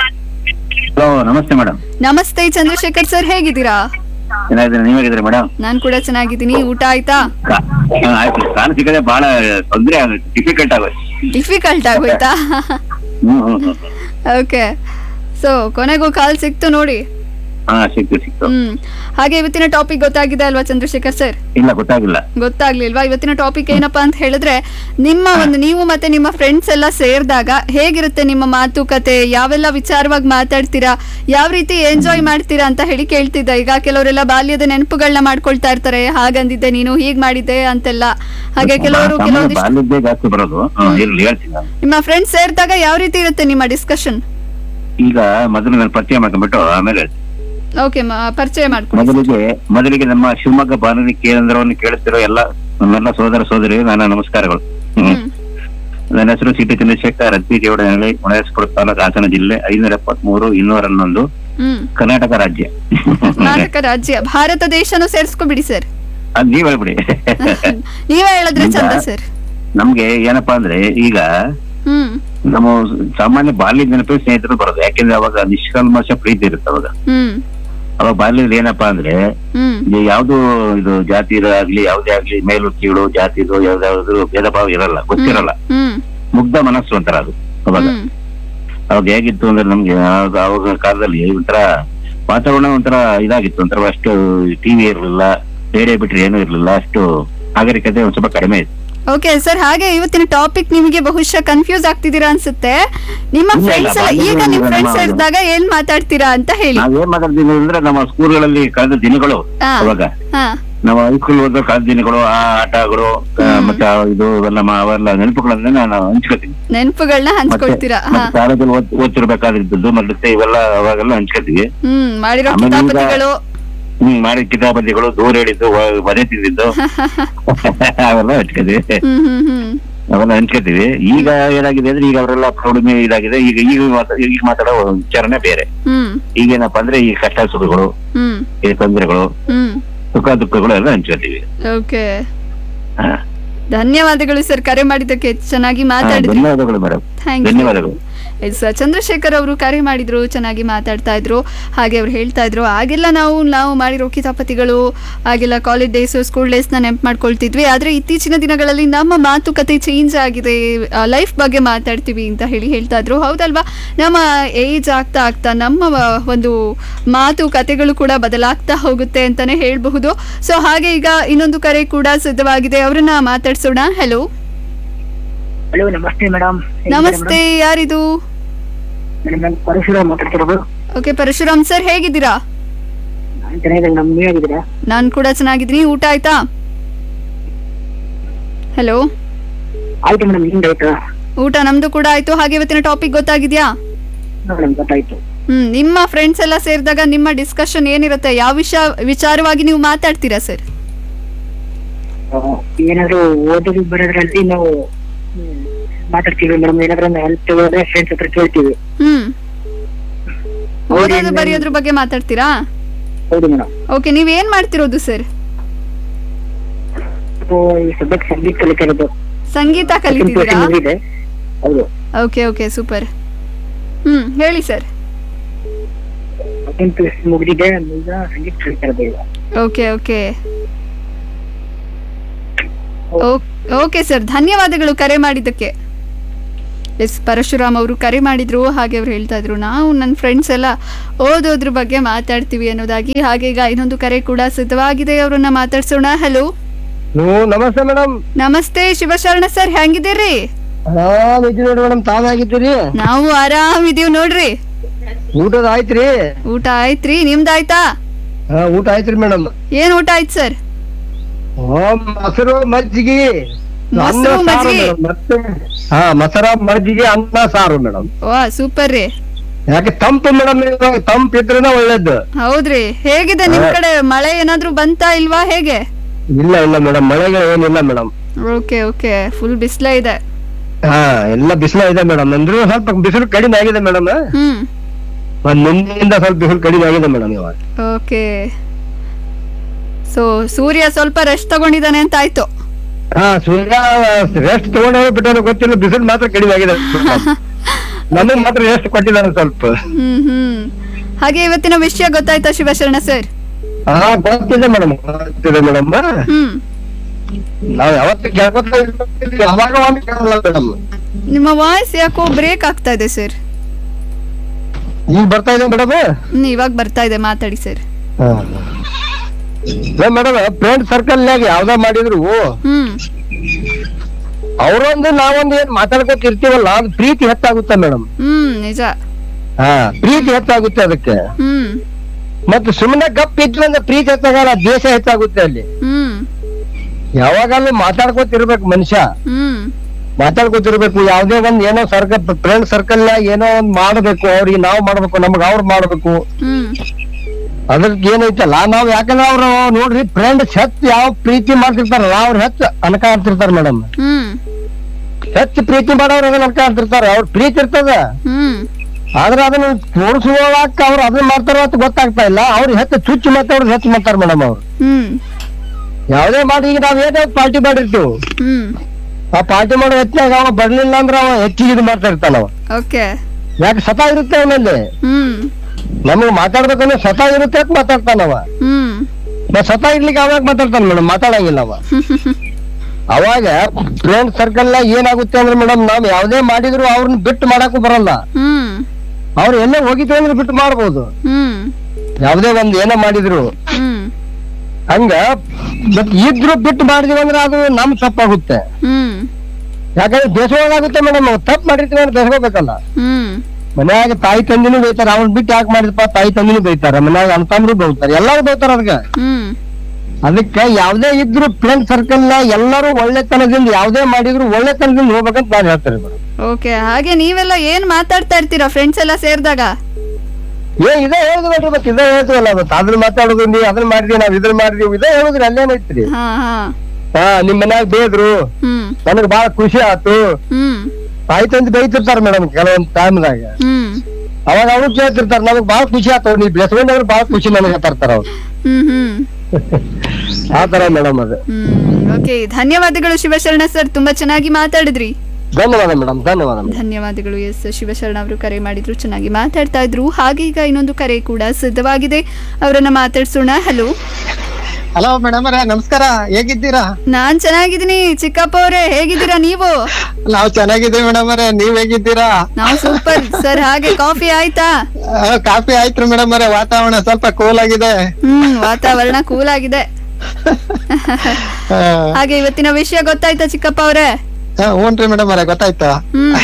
ಹಲೋ ನಮಸ್ತೆ ಮೇಡಮ್ ನಮಸ್ತೆ ಚಂದ್ರಶೇಖರ್ ಸರ್ ಹೇಗಿದ್ದೀರಾ ಚೆನ್ನಾಗಿದ್ದೀನಿ ನೀವ್ ಹೇಗಿದ್ದೀರಿ ಮೇಡಮ್ ನಾನು ಕೂಡ ಚೆನ್ನಾಗಿದ್ದೀನಿ ಊಟ ಆಯ್ತಾ ಆಯ್ತು ಕಾಲು ಸಿಗದೆ ಬಹಳ ತೊಂದರೆ ಆಗುತ್ತೆ ಡಿಫಿಕಲ್ಟ್ ಆಗುತ್ತೆ ಡಿಫಿಕಲ್ಟ್ ಆಗೋಯ್ತಾ ಹ್ಮ್ ಹ್ಮ್ ಹ್ಮ್ ಓಕೆ ಸೊ ಕೊನೆಗೂ ಕಾಲ್ ಸಿಕ್ತು ನೋಡಿ ಹಾ ಸಿಕ್ತು ಸಿಕ್ತು ಹ್ಮ್ ಹಾಗೆ ಇವತ್ತಿನ ಟಾಪಿಕ್ ಗೊತ್ತಾಗಿದೆ ಅಲ್ವಾ ಚಂದ್ರಶೇಖರ್ ಸರ್ ಇಲ್ಲ ಗೊತ್ತಾಗಿಲ್ಲ ಗೊತ್ತಾಗ್ಲಿಲ್ವಾ ಇವತ್ತಿನ ಟಾಪಿಕ್ ಏನಪ್ಪಾ ಅಂತ ಹೇಳಿದ್ರೆ ನಿಮ್ಮ ಒಂದು ನೀವು ಮತ್ತೆ ನಿಮ್ಮ ಫ್ರೆಂಡ್ಸ್ ಎಲ್ಲ ಸೇರಿದಾಗ ಹೇಗಿರುತ್ತೆ ನಿಮ್ಮ ಮಾತುಕತೆ ಯಾವೆಲ್ಲ ವಿಚಾರವಾಗಿ ಮಾತಾಡ್ತೀರಾ ಯಾವ ರೀತಿ ಎಂಜಾಯ್ ಮಾಡ್ತೀರಾ ಅಂತ ಹೇಳಿ ಕೇಳ್ತಿದ್ದ ಈಗ ಕೆಲವರೆಲ್ಲ ಬಾಲ್ಯದ ನೆನಪುಗಳನ್ನ ಮಾಡ್ಕೊಳ್ತಾ ಇರ್ತಾರೆ ಹಾಗಂದಿದ್ದೆ ನೀನು ಹೀಗ್ ಮಾಡಿದ್ದೆ ಅಂತೆಲ್ಲ ಹಾಗೆ ಕೆಲವರು ಸಾಮಾನ್ಯ ಕೆಲವೊಂದಿಷ್ಟು ಬಾಲ್ಯದ್ದೇ ಜಾಸ್ತಿ ಬರೋದು ಹ್ಮ್, ಇರ್ಲಿ ಹೇಳ್ತೀನಿ ನಾನು ನಿಮ್ಮ ಫ್ರೆಂಡ್ಸ್ ಸೇರಿದಾಗ ಯಾವ ರೀತಿ ಇರುತ್ತೆ ನಿಮ್ಮ ಡಿಸ್ಕಷನ್ ಈಗ ಮೊದಲು ನಾನು ಪರಿಚಯ ಮಾಡ್ಕೊಂಡ್ಬಿಟ್ಟು ಆಮೇಲೆ ಓಕೆ ಪರಿಚಯ ಮಾಡ್ಕೊಡಿ ಮೊದಲಿಗೆ ಮೊದಲಿಗೆ ನಮ್ಮ ಶಿವಮೊಗ್ಗ ಬಾನುಲಿ ಕೇಂದ್ರವನ್ನು ಕೇಳುತ್ತಿರೋ ಎಲ್ಲ ನನ್ನೆಲ್ಲ ಸೋದರ ಸೋದರಿ ನನ್ನ ನಮಸ್ಕಾರಗಳು ಹ್ಮ್. ಹ್ಮ್ ನನ್ನ ಹೆಸರು ಸಿಟಿ ಚಂದ್ರಶೇಖರ್ ಅಜ್ಜಿಜೇವಡನಹಳ್ಳಿ ಹೊಳೆಸ್ಪುರ ತಾಲೂಕು ಹಾಸನ ಜಿಲ್ಲೆ ಐನೂರ ಎಪ್ಪತ್ಮೂರು ಇನ್ನೂರ ಹನ್ನೊಂದು ಹ್ಮ್ ಕರ್ನಾಟಕ ರಾಜ್ಯ ಕರ್ನಾಟಕ ರಾಜ್ಯ ಭಾರತ ದೇಶನೂ ಸೇರಿಸ್ಕೊಬಿಡಿ ಸರ್ ಅದ್ ನೀವ್ ಹೇಳ್ಬಿಡಿ ನೀವೇ ಹೇಳಿದ್ರೆ ಈಗ ಚಂದ ಸರ್ ನಮ್ಗೆ ಏನಪ್ಪಾ ಅಂದ್ರೆ ಈಗ ಹ್ಮ್ ನಮ್ಮ ಸಾಮಾನ್ಯ ಬಾಲ್ಯದ ನೆನಪು ಸ್ನೇಹಿತರು ಬರೋದು ಯಾಕೆಂದ್ರೆ ಅವಾಗ ನಿಷ್ಕಲ್ಮಶ ಪ್ರೀತಿ ಇರುತ್ತೆ ಅವಾಗ ಹ್ಮ್ ಅವಾಗ ಬಾಲ್ಯದಲ್ಲಿ ಏನಪ್ಪಾ ಅಂದ್ರೆ ಹ್ಮ್ ಇದು ಯಾವ್ದು ಇದು ಜಾತಿ ಆಗ್ಲಿ ಯಾವ್ದೇ ಆಗ್ಲಿ ಮೇಲು ಕೀಳು ಜಾತಿದು ಯಾವ್ದಾದ್ರು ಭೇದ ಭಾವ ಇರಲ್ಲ ಗೊತ್ತಿರಲ್ಲ ಹ್ಮ್ ಮುಗ್ಧ ಮನಸ್ಸು ಒಂಥರ ಅದು ಅವಾಗ ಹ್ಮ್ ಅವಾಗ ಹೇಗಿತ್ತು ಅಂದ್ರೆ ನಮ್ಗೆ ಆಗ ಅವಾಗ ಕಾಲದಲ್ಲಿ ಒಂಥರ ವಾತಾವರಣ ಒಂಥರ ಇದಾಗಿತ್ತು ಒಂಥರ ಅಷ್ಟು ಟಿವಿ ಇರ್ಲಿಲ್ಲ ರೇಡಿಯೋ ಬಿಟ್ರೆ ಏನೂ ಇರ್ಲಿಲ್ಲ ಅಷ್ಟು ನಾಗರಿಕತೆ ಒಂದ್ ಸ್ವಲ್ಪ ಕಡಿಮೆ ಇತ್ತು ಓಕೆ ಸರ್ ಹಾಗೆ ಇವತ್ತಿನ ಟಾಪಿಕ್ ನಿಮಗೆ ಬಹುಶಃ ಕನ್ಫ್ಯೂಸ್ ಆಗ್ತಿದ್ದೀರಾ ಅನ್ಸುತ್ತೆ ನಿಮ್ಮ ಇಲ್ಲ, ಫ್ರೆಂಡ್ಸ್ ಎಲ್ಲ ಇಲ್ಲ, ಈಗ ಬಾಲ್ಯದಲ್ಲಿ ನಿಮ್ ಫ್ರೆಂಡ್ಸ್ ನಮ್ಮ- ಇದ್ದಾಗ ಏನ್ ಮಾತಾಡ್ತೀರಾ ಅಂತ ಹೇಳಿ ನಾವ್ ಏನ್ ಮಾತಾಡ್ತೀವಿ ಅಂದ್ರೆ ನಮ್ಮ ಸ್ಕೂಲ್ಗಳಲ್ಲಿ ಕಳೆದ ದಿನಗಳು ಹಾ. ಅವಾಗ ಹಾ ನಾವು ಹೈಸ್ಕೂಲ್ ಓದೋ ಕಳೆದ ದಿನಗಳು ಆ ಆಟಗಳು ಆ, ಮತ್ತೆ ಆ ಇದು ಇವೆಲ್ಲ ಮಾ- ಅವೆಲ್ಲ ನೆನಪುಗಳನ್ನ ನಾನು ಹಂಚ್ಕೋತೀನಿ ನೆನಪುಗಳನ್ನ ಹಂಚ್ಕೊಳ್ತೀರಾ ಹಾ ಮತ್ತೆ ಶಾಲೆದಲ್ಲಿ ಓದ್- ಓದ್ತಿರ್ಬೇಕಾದ್ರದ್ದು ಮತ್ತೆ ಇವೆಲ್ಲ ಅವಾಗೆಲ್ಲ ಹಂಚ್ಕೊತೀವಿ ಹ್ಮ್ ಮಾಡಿರೋ ಆಮೇಲೆ ಈಗ- ಕಿತಾಪತಿಗಳು ಹ್ಮ್ ಮಾಡಿದ ಕಿತಾಪತಿಗಳು ದೂರ ಹೇಳಿದ್ದು ವ- ಮನೆ ತಿಂದಿದ್ದು ಅವೆಲ್ಲ ಹಂಚ್ಕೊತೀವಿ ಹ್ಮ್ ಹ್ಮ್ ಹ್ಮ್ ಅವೆಲ್ಲ ಹಂಚ್ಕೊತೀವಿ ಈಗ ಏನಾಗಿದೆ ಅಂದ್ರೆ ಈಗ ಅವರೆಲ್ಲ ಪ್ರೌಢಮೆ ಇದಾಗಿದೆ ಈಗ ಈಗ ಮಾತಾ- ಈಗ ಮಾತಾಡೋ ವಿಚಾರನೆ ಬೇರೆ ಹ್ಮ್ ಈಗೇನಪ್ಪ ಅಂದ್ರೆ ಈ ಕಷ್ಟ ಸುಖಗಳು ಹ್ಮ್ ಈ ತೊಂದರೆಗಳು ಹ್ಮ್ ಸುಖ ದುಃಖಗಳು ಎಲ್ಲ ಹಂಚ್ಕೊತೀವಿ ಓಕೆ ಹಾ. ಧನ್ಯವಾದಗಳು ಸರ್ ಕರೆ ಮಾಡಿದ್ದಕ್ಕೆ ಚೆನ್ನಾಗಿ ಹಾ, ಮಾತಾಡಿದ್ರಿ ಧನ್ಯವಾದಗಳು ಮೇಡಮ್ ಥ್ಯಾಂಕ್ ಯು ಧನ್ಯವಾದಗಳು ಎಸ್ ಚಂದ್ರಶೇಖರ್ ಅವರು ಕರೆ ಮಾಡಿದ್ರು ಚೆನ್ನಾಗಿ ಮಾತಾಡ್ತಾ ಇದ್ರು ಹಾಗೆ ಅವ್ರು ಹೇಳ್ತಾ ಇದ್ರು ಆಗೆಲ್ಲ ನಾವು ನಾವು ಮಾಡಿರೋ ಕಿತಾಪತಿಗಳು ಆಗೆಲ್ಲ ಕಾಲೇಜ್ ಡೇಸ್ ಸ್ಕೂಲ್ ಡೇಸ್ನ ನೆನಪು ಮಾಡ್ಕೊಳ್ತಿದ್ವಿ ಆದರೆ ಇತ್ತೀಚಿನ ದಿನಗಳಲ್ಲಿ ನಮ್ಮ ಮಾತುಕತೆ ಚೇಂಜ್ ಆಗಿದೆ ಲೈಫ್ ಬಗ್ಗೆ ಮಾತಾಡ್ತೀವಿ ಅಂತ ಹೇಳಿ ಹೇಳ್ತಾ ಇದ್ರು ಹೌದಲ್ವಾ ನಮ್ಮ ಏಜ್ ಆಗ್ತಾ ಆಗ್ತಾ ನಮ್ಮ ವ- ಒಂದು ಮಾತುಕತೆಗಳು ಕೂಡ ಬದಲಾಗ್ತಾ ಹೋಗುತ್ತೆ ಅಂತಾನೆ ಹೇಳಬಹುದು ಸೊ ಹಾಗೆ ಈಗ ಇನ್ನೊಂದು ಕರೆ ಕೂಡ ಸಿದ್ಧವಾಗಿದೆ ಅವರನ್ನ ಮಾತಾಡ್ಸೋಣ ಹಲೋ ಹಲೋ ನಮಸ್ತೆ ಮೇಡಮ್ ನಮಸ್ತೆ ಯಾರಿದು ಮೇಡಮ್ ನಾನು ಪರಶುರಾಮ್ ಮಾತಾಡ್ತಿರೋದು ಓಕೆ ಪರಶುರಾಮ್ ಸರ್ ಹೇಗಿದ್ದೀರಾ ನಾನ್ ಚೆನ್ನಾಗಿದೆ ಮೇಡಮ್ ನೀವ್ ಹೇಗಿದ್ದೀರಾ ನಾನು ಕೂಡ ಚೆನ್ನಾಗಿದ್ದೀನಿ ಊಟ ಆಯ್ತಾ ಹಲೋ ಆಯ್ತು ಮೇಡಮ್ ನಿಮ್ದು ಆಯ್ತಾ ಊಟ ನಮ್ದು ಕೂಡ ಆಯ್ತು ಹಾಗೆ ಇವತ್ತಿನ ಟಾಪಿಕ್ ಗೊತ್ತಾಗಿದ್ಯಾ ಮೇಡಮ್ ಗೊತ್ತಾಯ್ತು ಹ್ಮ್ ನಿಮ್ಮ ಫ್ರೆಂಡ್ಸ್ ಎಲ್ಲ ಸೇರಿದಾಗ ನಿಮ್ಮ ಡಿಸ್ಕಷನ್ ಏನಿರುತ್ತೆ ಯಾವ ವಿಷಯ ವಿಚಾರವಾಗಿ ನೀವು ಮಾತಾಡ್ತೀರಾ ಸರ್ ಆ, ಏನಾದ್ರು ಓದೋದು ಬರೋದ್ರಲ್ಲಿ ನಾವು ಹ್ಮ್, ಮಾತಾಡ್ತೀವಿ ಮೇಡಮ್ ಏನಾದ್ರು ಹೆಲ್ಪ್ ತಗೋದ್ರೆ ಫ್ರೆಂಡ್ಸ್ ಹತ್ರ ಕೇಳ್ತೀವಿ ಹ್ಮ್ ಅವ್ರು ಓದೋದು ಏನ್- ಬರೆಯೋದ್ರ ಬಗ್ಗೆ ಮಾತಾಡ್ತೀರಾ ಹೌದು ಮೇಡಮ್ ಓಕೆ ನೀವ್ ಏನ್ ಮಾಡ್ತಿರೋದು ಸರ್ ಈ ಸಬ್ಜೆಕ್ಟ್ ಸಂಗೀತ ಕಲಿತಿರೋದು ಸಂಗೀತ ಕಲಿತಿದ್ದೀರಾ ಇದೆ ಹೌದು ಓಕೆ ಓಕೆ ಸೂಪರ್ ಹ್ಮ್ ಹೇಳಿ ಸರ್ ಸೆಕೆಂಡ್ ಪಿ ಮುಗಿದಿದೆ ಈಗ ಸಂಗೀತ ಕಲಿತಿರೋದು ಈಗ ಓಕೆ ಓಕೆ ಓಕೆ ಸರ್ ಧನ್ಯವಾದಗಳು ಕರೆ ಮಾಡಿದ್ದಕ್ಕೆ ಎಸ್ ಪರಶುರಾಮ್ ಅವರು ಕರೆ ಮಾಡಿದ್ರು ಹಾಗೆ ಅವ್ರು ಹೇಳ್ತಾ ಇದ್ರು ನಾವು ನನ್ನ ಫ್ರೆಂಡ್ಸ್ ಎಲ್ಲ ಓದೋದ್ರ ಬಗ್ಗೆ ಮಾತಾಡ್ತೀವಿ ಅನ್ನೋದಾಗಿ ಹಾಗೆ ಈಗ ಇನ್ನೊಂದು ಕರೆ ಕೂಡ ಸಿದ್ಧವಾಗಿದೆ ಅವರನ್ನ ಮಾತಾಡ್ಸೋಣ ಹಲೋ ನಮಸ್ತೆ ಮೇಡಮ್ ನಮಸ್ತೆ ಶಿವಶರಣ ಸರ್ ಹೆಂಗಿದ್ದೀರಿ ಆರಾಮ್ ಇದ್ದೀವಿ ನೋಡಿ ಮೇಡಮ್ ತಾವಾಗಿದ್ದೀರಿ ನಾವು ಆರಾಮಿದೀವಿ ನೋಡ್ರಿ ಊಟದ ಆಯ್ತ್ರಿ ಊಟ ಆಯ್ತ್ರಿ ನಿಮ್ದಾಯ್ತಾ ಹಾ ಊಟ ಆಯ್ತ್ರಿ ಮೇಡಮ್ ಏನ್ ಊಟ ಆಯ್ತು ಸರ್ ಮೊಸರು ಮಜ್ಜಿಗೆ ಅನ್ನ ಮೊಸರು ಸಾರು ಮಜ್ಜಿಗೆ? ಮೇಡಮ್ ಮತ್ತೆ ಹಾ ಮೊಸರ ಮಜ್ಜಿಗೆ ಅನ್ನ ಸಾರು ಮೇಡಮ್ ವಾ ಸೂಪರ್ ರೀ ಯಾಕೆ ತಂಪು ಮೇಡಮ್ ತಂಪು ಇದ್ರೇನೆ ಒಳ್ಳೇದು ಹೌದ್ರಿ ಹೇಗಿದೆ ನಿಮ್ ಹಾ. ಕಡೆ ಮಳೆ ಏನಾದ್ರೂ ಬಂತಾ ಇಲ್ವಾ ಹೇಗೆ ಇಲ್ಲ ಇಲ್ಲ ಮೇಡಮ್ ಮಳೆಗೆ ಏನಿಲ್ಲ ಮೇಡಮ್ ಓಕೆ ಓಕೆ ಫುಲ್ ಬಿಸಿಲೇ ಇದೆ ಹಾ ಎಲ್ಲ ಬಿಸಿಲು ಇದೆ ಮೇಡಮ್ ಅಂದ್ರೂ ಸ್ವಲ್ಪ ಬಿಸಿಲು ಕಡಿಮೆ ಆಗಿದೆ ಮೇಡಮ್ ಹ್ಮ್ ಒಂದ್ ನಿನ್ನೆಯಿಂದ ಸ್ವಲ್ಪ ಬಿಸಿಲು ಕಡಿಮೆ ಆಗಿದೆ ಮೇಡಮ್ ಇವಾಗ ಓಕೆ ಸೊ ಸೂರ್ಯ ಸ್ವಲ್ಪ ರೆಸ್ಟ್ ತಗೊಂಡಿದ್ದಾನೆ ಅಂತ ಆಯ್ತು ಹಾ ಸೂರ್ಯ ರೆಸ್ಟ್ ತಗೊಂಡೇ ಬಿಟ್ಟಾನ ಗೊತ್ತಿಲ್ಲ ಬಿಸಿಲು ಮಾತ್ರ ಕಡಿಮೆ ಆಗಿದೆ ನಮಗ್ ಮಾತ್ರ ರೆಸ್ಟ್ ಕೊಟ್ಟಿದ್ದಾನೆ ಸ್ವಲ್ಪ ಹ್ಮ್ ಹ್ಮ್ ಹಾಗೆ ಇವತ್ತಿನ ವಿಷಯ ಗೊತ್ತಾಯ್ತಾ ಶಿವಶರಣ ಸರ್ ಹಾ ಗೊತ್ತಿದೆ ಮೇಡಮ್ ಗೊತ್ತಿದೆ ಮೇಡಮ್ ಹ್ಮ್ ನಾವ್ ಯಾವತ್ತು ಕೇಳ್ಕೊತಾ ಇರ್ತೀವಿ, ಅವಾಗ ಒಂದು ಕೇಳಲ್ಲ ಮೇಡಮ್ ನಿಮ್ಮ ವಾಯ್ಸ್ ಯಾಕೋ ಬ್ರೇಕ್ ಆಗ್ತಾ ಇದೆ ಸರ್ ಈಗ ಬರ್ತಾ ಇದೆ ಮೇಡಮ್ ಹ್ಮ್ ಇವಾಗ ಬರ್ತಾ ಇದೆ ಮಾತಾಡಿ ಸರ್ ಮೇಡಮ್ ಫ್ರೆಂಡ್ ಸರ್ಕಲ್ ನಾಗ ಯಾವ್ದ ಮಾಡಿದ್ರು ಹ್ಮ್ ಅವ್ರೊಂದು ನಾವೊಂದು ಏನ್ ಮಾತಾಡ್ಕೊತ ಇರ್ತೀವಲ್ಲ ಅದು ಪ್ರೀತಿ ಹೆಚ್ಚಾಗುತ್ತೆ ಮೇಡಮ್ ಹ್ಮ್ ನಿಜ ಹಾ ಪ್ರೀತಿ ಹೆಚ್ಚಾಗುತ್ತೆ ಅದಕ್ಕೆ ಹ್ಮ್ ಮತ್ತೆ ಸುಮ್ಮನೆ ಗಪ್ ಇದ್ವಿ ಅಂದ್ರೆ ಪ್ರೀತಿ ಹೆಚ್ಚಾಗಲ್ಲ ದೇಶ ಹೆಚ್ಚಾಗುತ್ತೆ ಅಲ್ಲಿ ಹ್ಮ್ ಯಾವಾಗಲೂ ಮಾತಾಡ್ಕೊತಿರ್ಬೇಕು ಮನುಷ್ಯ ಹ್ಮ್ ಮಾತಾಡ್ಕೊತಿರ್ಬೇಕು ಯಾವ್ದೇ ಒಂದ್ ಏನೋ ಸರ್ಕಲ್ ಫ್ರೆಂಡ್ ಸರ್ಕಲ್ ಏನೋ ಒಂದ್ ಮಾಡ್ಬೇಕು ಅವ್ರಿಗೆ ನಾವ್ ಮಾಡ್ಬೇಕು ನಮ್ಗ್ ಅವ್ರು ಮಾಡ್ಬೇಕು ಹ್ಮ್ ಅದ್ರದ್ದು ಏನೈತಲ್ಲ ನಾವ್ ಯಾಕಂದ್ರೆ ಅವ್ರು ನೋಡ್ರಿ ಫ್ರೆಂಡ್ಸ್ ಹೆಚ್ಚು ಯಾವ ಪ್ರೀತಿ ಮಾಡ್ತಿರ್ತಾರಲ್ಲ ಅವ್ರು ಹೆಚ್ಚು ಅನ್ಕ ಆಡ್ತಿರ್ತಾರ ಮೇಡಮ್ ಹ್ಮ್ ಹೆಚ್ಚು ಪ್ರೀತಿ ಮಾಡೋರು ಅದನ್ನ ಅನ್ಕ ಆಡ್ತಿರ್ತಾರ ಅವ್ರ ಪ್ರೀತಿ ಇರ್ತದ ಹ್ಮ್ ಆದ್ರೆ ಅದನ್ನ ತೋರಿಸುವಾಗ ಅವ್ರು ಅದನ್ನ ಮಾಡ್ತಾರ ಅಂತ ಗೊತ್ತಾಗ್ತಾ ಇಲ್ಲ ಅವ್ರು ಹೆಚ್ಚು ಚುಚ್ಚು ಮಾತಾಡೋದು ಹೆಚ್ಚು ಮಾಡ್ತಾರ ಮೇಡಮ್ ಅವ್ರು ಹ್ಮ್ ಯಾವ್ದೇ ಮಾಡಿ ಈಗ ನಾವ್ ಏನೇ ಪಾರ್ಟಿ ಮಾಡಿರ್ತೀವಿ ಹ್ಮ್ ಆ ಪಾರ್ಟಿ ಮಾಡೋ ಹೆಚ್ಚಾಗ ಅವ ಬರ್ಲಿಲ್ಲ ಅಂದ್ರೆ ಅವ ಹೆಚ್ಚಿಗೆ ಇದು ಮಾಡ್ತಾ ಇರ್ತಾನ ಅವ ಓಕೆ ಯಾಕೆ ಸತ ಇರುತ್ತೆ ಅವನಲ್ಲಿ ಹ್ಮ್ ನಮಗ್ ಮಾತಾಡ್ಬೇಕಂದ್ರೆ ಸತ ಇರುತ್ತೆ ಅಂತ ಮಾತಾಡ್ತಾನವ ಹ್ಮ್ ಮತ್ ಸತ ಇರ್ಲಿಕ್ಕೆ ಅವಾಗ ಮಾತಾಡ್ತಾನ ಮೇಡಮ್ ಮಾತಾಡಂಗಿಲ್ಲ ಅವ ಅವಾಗ ಫ್ರೆಂಡ್ ಸರ್ಕಲ್ ನಾಗ ಏನಾಗುತ್ತೆ ಅಂದ್ರೆ ಮೇಡಮ್ ನಾವ್ ಯಾವ್ದೇ ಮಾಡಿದ್ರು ಅವ್ರನ್ನ ಬಿಟ್ಟು ಮಾಡಕ್ಕೂ ಬರಲ್ಲ ಹ್ಮ್ ಅವ್ರು ಎಲ್ಲೇ ಹೋಗಿದ್ವಿ ಅಂದ್ರೆ ಬಿಟ್ಟು ಮಾಡ್ಬೋದು ಹ್ಮ್ ಯಾವ್ದೇ ಒಂದ್ ಏನೋ ಮಾಡಿದ್ರು ಹ್ಮ್ ಹಂಗ ಮತ್ ಇದ್ರು ಬಿಟ್ಟು ಮಾಡಿದ್ವಿ ಅಂದ್ರೆ ಅದು ನಮ್ ತಪ್ಪಾಗುತ್ತೆ ಹ್ಮ್ ಯಾಕಂದ್ರೆ ದೇಶವಾಗುತ್ತೆ ಮೇಡಮ್ ತಪ್ಪು ಮಾಡಿರ್ತೀವಿ ಅಂದ್ರೆ ದೇಶಬೇಕಲ್ಲ ಹ್ಮ್ ಮನ್ಯಾಗ ತಾಯಿ ತಂದಿನೂ ಬೈತಾರ ಅವ್ನ್ ಬಿಟ್ಟು ಯಾಕೆ ಮಾಡಿದಪ್ಪ ತಾಯಿ ತಂದಿನೂ ಬೈತಾರ ಮನ್ಯಾಗ ಅಣ್ಣ ತಮ್ಮರು ಬೈತಾರ ಎಲ್ಲಾರು ಬೈತಾರ ಅದಕ್ಕ ಹ್ಮ್ ಅದಕ್ಕೆ ಯಾವ್ದೇ ಇದ್ರು ಫ್ರೆಂಡ್ ಸರ್ಕಲ್ ನ ಎಲ್ಲರೂ ಒಳ್ಳೆತನದಿಂದ ಯಾವ್ದೇ ಮಾಡಿದ್ರು ಒಳ್ಳೆತನದಿಂದ ಹೋಗ್ಬೇಕಂತ ನಾನು ಹೇಳ್ತೇನೆ ಮೇಡಮ್ ಓಕೆ ಹಾಗೆ ನೀವೆಲ್ಲ ಏನ್ ಮಾತಾಡ್ತಾ ಇರ್ತೀರಾ ಫ್ರೆಂಡ್ಸ್ ಎಲ್ಲ ಸೇರಿದಾಗ ಏ ಇದೇ ಹೇಳುದು ಬೇಡ್ರಿ ಮತ್ತೆ ಇದೇ ಹೇಳ್ತೀವಲ್ಲ ಮತ್ತೆ ಅದನ್ನ ಮಾತಾಡುದು ನೀವ್ ಅದನ್ನ ಮಾಡಿದ್ವಿ ನಾವ್ ಇದ್ರ ಮಾಡಿದ್ವಿ ಇದೇ ಹೇಳುದ್ರಿ ಅಲ್ಲೇನೈತ್ರಿ ಹಾ ಹಾ ಹಾ ನಿಮ್ ಮನ್ಯಾಗ ಬೇದ್ರು ಹ್ಮ್ ನನಗ್ ಬಾಳ ಖುಷಿ ಆತು ಹ್ಮ್ ಆಯ್ತು ಅಂತ ಬೈತಿರ್ತಾರ ಮೇಡಮ್ ಕೆಲವೊಂದ್ ಟೈಮ್ದಾಗ ಹ್ಮ್ ಅವಾಗ ಅವ್ರು ಕೇಳ್ತಿರ್ತಾರ ನಮಗ್ ಬಾಳ ಖುಷಿ ಆತು ನೀವ್ ಬೆಳೆಸ್ಕೊಂಡ್ರೆ ಬಾಳ ಖುಷಿ ನನಗೆ ತರ್ತಾರ ಅವ್ರು ಹ್ಮ್ ಹ್ಮ್ ಆ ತರ ಮೇಡಮ್ ಅದು ಹ್ಮ್ ಓಕೆ ಧನ್ಯವಾದಗಳು ಶಿವಶರಣ ಸರ್ ತುಂಬಾ ಚೆನ್ನಾಗಿ ಮಾತಾಡಿದ್ರಿ ಧನ್ಯವಾದ ಮೇಡಮ್ ಧನ್ಯವಾದ ಮೇಡಮ್ ಧನ್ಯವಾದಗಳು ಎಸ್ ಶಿವಶರಣ ಅವರು ಕರೆ ಮಾಡಿದ್ರು ಚೆನ್ನಾಗಿ ಮಾತಾಡ್ತಾ ಇದ್ರು ಹಾಗೆ ಈಗ ಇನ್ನೊಂದು ಕರೆ ಕೂಡ ಸಿದ್ಧವಾಗಿದೆ ಅವರನ್ನ ಮಾತಾಡ್ಸೋಣ ಹಲೋ ಹಲೋ ಮೇಡಮ್ ಅವರೇ ನಮಸ್ಕಾರ ಹೇಗಿದ್ದೀರಾ ನಾನ್ ಚೆನ್ನಾಗಿದ್ದೀನಿ ಚಿಕ್ಕಪ್ಪ ಅವರೇ ಹೇಗಿದ್ದೀರಾ ನೀವು ನಾವು ಚೆನ್ನಾಗಿದ್ದೀವಿ ಮೇಡಮ್ ಅವರೇ ನೀವ್ ಹೇಗಿದ್ದೀರಾ ನಾವು ಸೂಪರ್ ಸರ್ ಹಾಗೆ ಕಾಫಿ ಆಯ್ತಾ ಆ, ಕಾಫಿ ಆಯ್ತು ಮೇಡಮ್ ಅವರೇ ವಾತಾವರಣ ಸ್ವಲ್ಪ ಕೂಲ್ ಆಗಿದೆ ಹ್ಮ್ ವಾತಾವರಣ ಕೂಲ್ ಆಗಿದೆ ಆ, ಹಾಗೆ ಇವತ್ತಿನ ವಿಷಯ ಗೊತ್ತಾಯ್ತಾ ಚಿಕ್ಕಪ್ಪ ಅವರೇ ಆ, ಹ್ಞೂನ್ರಿ ಮೇಡಮ್ ಅವರೇ ಗೊತ್ತಾಯ್ತು ಹ್ಮ್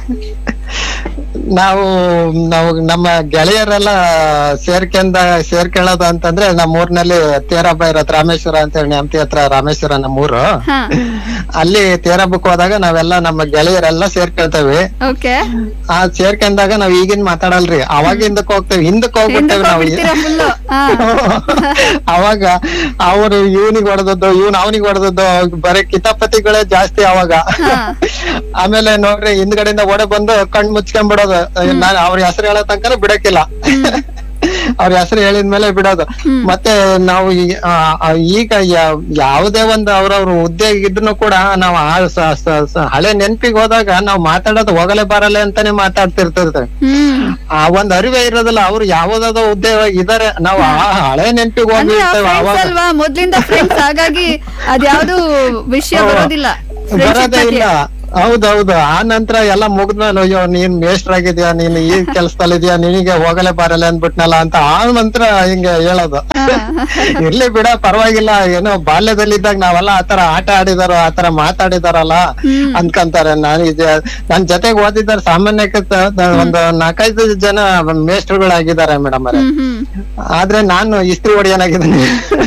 ನಾವು ನಾವು ನಮ್ಮ ಗೆಳೆಯರೆಲ್ಲ ಸೇರ್ಕೊಂಡ ಸೇರ್ಕೊಳ್ಳೋದು ಅಂತಂದ್ರೆ ನಮ್ಮ ಊರಿನಲ್ಲಿ ತೇರಬ್ಬ ಇರತ್ ರಾಮೇಶ್ವರ ಅಂತ ಹೇಳಿ ನ್ಯಾಮತಿ ಹತ್ರ ರಾಮೇಶ್ವರ ನಮ್ಮ ಊರು ಹಾ ಅಲ್ಲಿ ತೇರಬ್ಬಕ್ ಹೋದಾಗ ನಾವೆಲ್ಲ ನಮ್ಮ ಗೆಳೆಯರೆಲ್ಲ ಸೇರ್ಕೊಳ್ತೇವೆ ಓಕೆ ಆ ಸೇರ್ಕೊಂಡಾಗ ನಾವ್ ಈಗಿನ್ ಮಾತಾಡಲ್ರಿ ಅವಾಗ ಹಿಂದಕ್ ಹೋಗ್ತೇವೆ ಹಿಂದಕ್ ಹೋಗ್ಬಿಡ್ತೇವೆ ನಾವು ಹೋಗ್ಬಿಡ್ತೀರಾ full? ಹಾ. ಅವಾಗ ಅವ್ರು ಇವನಿಗೆ ಹೊಡೆದದ್ದು ಇವ್ನ್ ಅವನಿಗೆ ಹೊಡೆದದ್ದು ಬರೀ ಕಿತಾಪತಿಗಳೇ ಜಾಸ್ತಿ ಅವಾಗ ಆಮೇಲೆ ನೋಡ್ರಿ ಹಿಂದ್ಗಡೆಯಿಂದ ಓಡೆ ಬಂದು ಕಣ್ ಮುಚ್ಕೊಂಡ್ಬಿಡೋದು ನಾನ್ ಅವ್ರ ಹೆಸರು ಹೇಳೋ ತನಕ ಬಿಡಕ್ಕಿಲ್ಲ ಅವ್ರ ಹೆಸರು ಹೇಳಿದ್ಮೇಲೆ ಬಿಡೋದು ಮತ್ತೆ ನಾವು ಈ- ಆ, ಆ, ಈಗ ಯಾ- ಯಾವುದೇ ಒಂದು ಅವ್ರವ್ರ ಹುದ್ದೆ ಇದ್ರು ಕೂಡ ನಾವು ಆ ಸ- ಸ- ಸ- ಹಳೆ ನೆನ್ಪಿಗೆ ಹೋದಾಗ ನಾವು ಮಾತಾಡೋದು ಹೋಗಲೇ ಬರಲ್ಲ ಅಂತಾನೆ ಮಾತಾಡ್ತಿರ್ತಿರ್ತೇವೆ ಆ ಒಂದ್ ಅರಿವೇ ಇರೋದಿಲ್ಲ ಅವ್ರು ಯಾವ್ದಾದ ಹುದ್ದೆ ಇದಾರೆ ನಾವು ಆ ಹಳೆ ನೆನ್ಪಿಗೆ ಅಂದ್ರೆ ಆ ಹೋಗಿರ್ತೇವೆ ಫ್ರೆಂಡ್ಸ್ ಅವಾಗ ಅಲ್ವಾ ಮೊದ್ಲಿಂದ ಫ್ರೆಂಡ್ಸ್ ಹಾಗಾಗಿ ಅದ್ಯಾವ್ದು ವಿಷಯ ಹಾ. ಬರೋದಿಲ್ಲ Friendship ಬರೋದೇ ಬಗ್ಗೆ. ಇಲ್ಲ ಹೌದೌದು ಆ ನಂತರ ಎಲ್ಲ ಮುಗಿದ್ಮೇಲೆ ಅಯ್ಯೋ ನೀನ್ ಮೇಷ್ಟ್ರಾಗಿದ್ಯಾ ನೀನ್ ಈ ಕೆಲ್ಸದಲ್ಲಿ ಇದೆಯಾ ನಿನಗೆ ಹೋಗಲೇ ಬರಲ್ಲ ಅಂದ್ಬಿಟ್ನಲ್ಲ ಅಂತ ಆ ನಂತರ ಹಿಂಗೆ ಹೇಳೋದು ಇರ್ಲಿ ಬಿಡ ಪರವಾಗಿಲ್ಲ ಏನೋ ಬಾಲ್ಯದಲ್ಲಿದ್ದಾಗ ನಾವೆಲ್ಲ ಆತರ ಆಟ ಆಡಿದಾರೋ ಆತರ ಮಾತಾಡಿದಾರಲ್ಲ ಅನ್ಕಂತಾರೆ ನಾನು ಇದು ನನ್ ಜೊತೆಗೆ ಓದಿದ್ದಾರೆ ಸಾಮಾನ್ಯಕ್ಕೆ ತ- ತ- ಒಂದು ನಾಲ್ಕೈದು ಜನ ಮೇಷ್ಟ್ರುಗಳಾಗಿದ್ದಾರೆ ಮೇಡಮ್ ಅವರೇ ಆದ್ರೆ ನಾನು ಇಸ್ತ್ರಿ ಹೊಡಿಯನಾಗಿದ್ದೀನಿ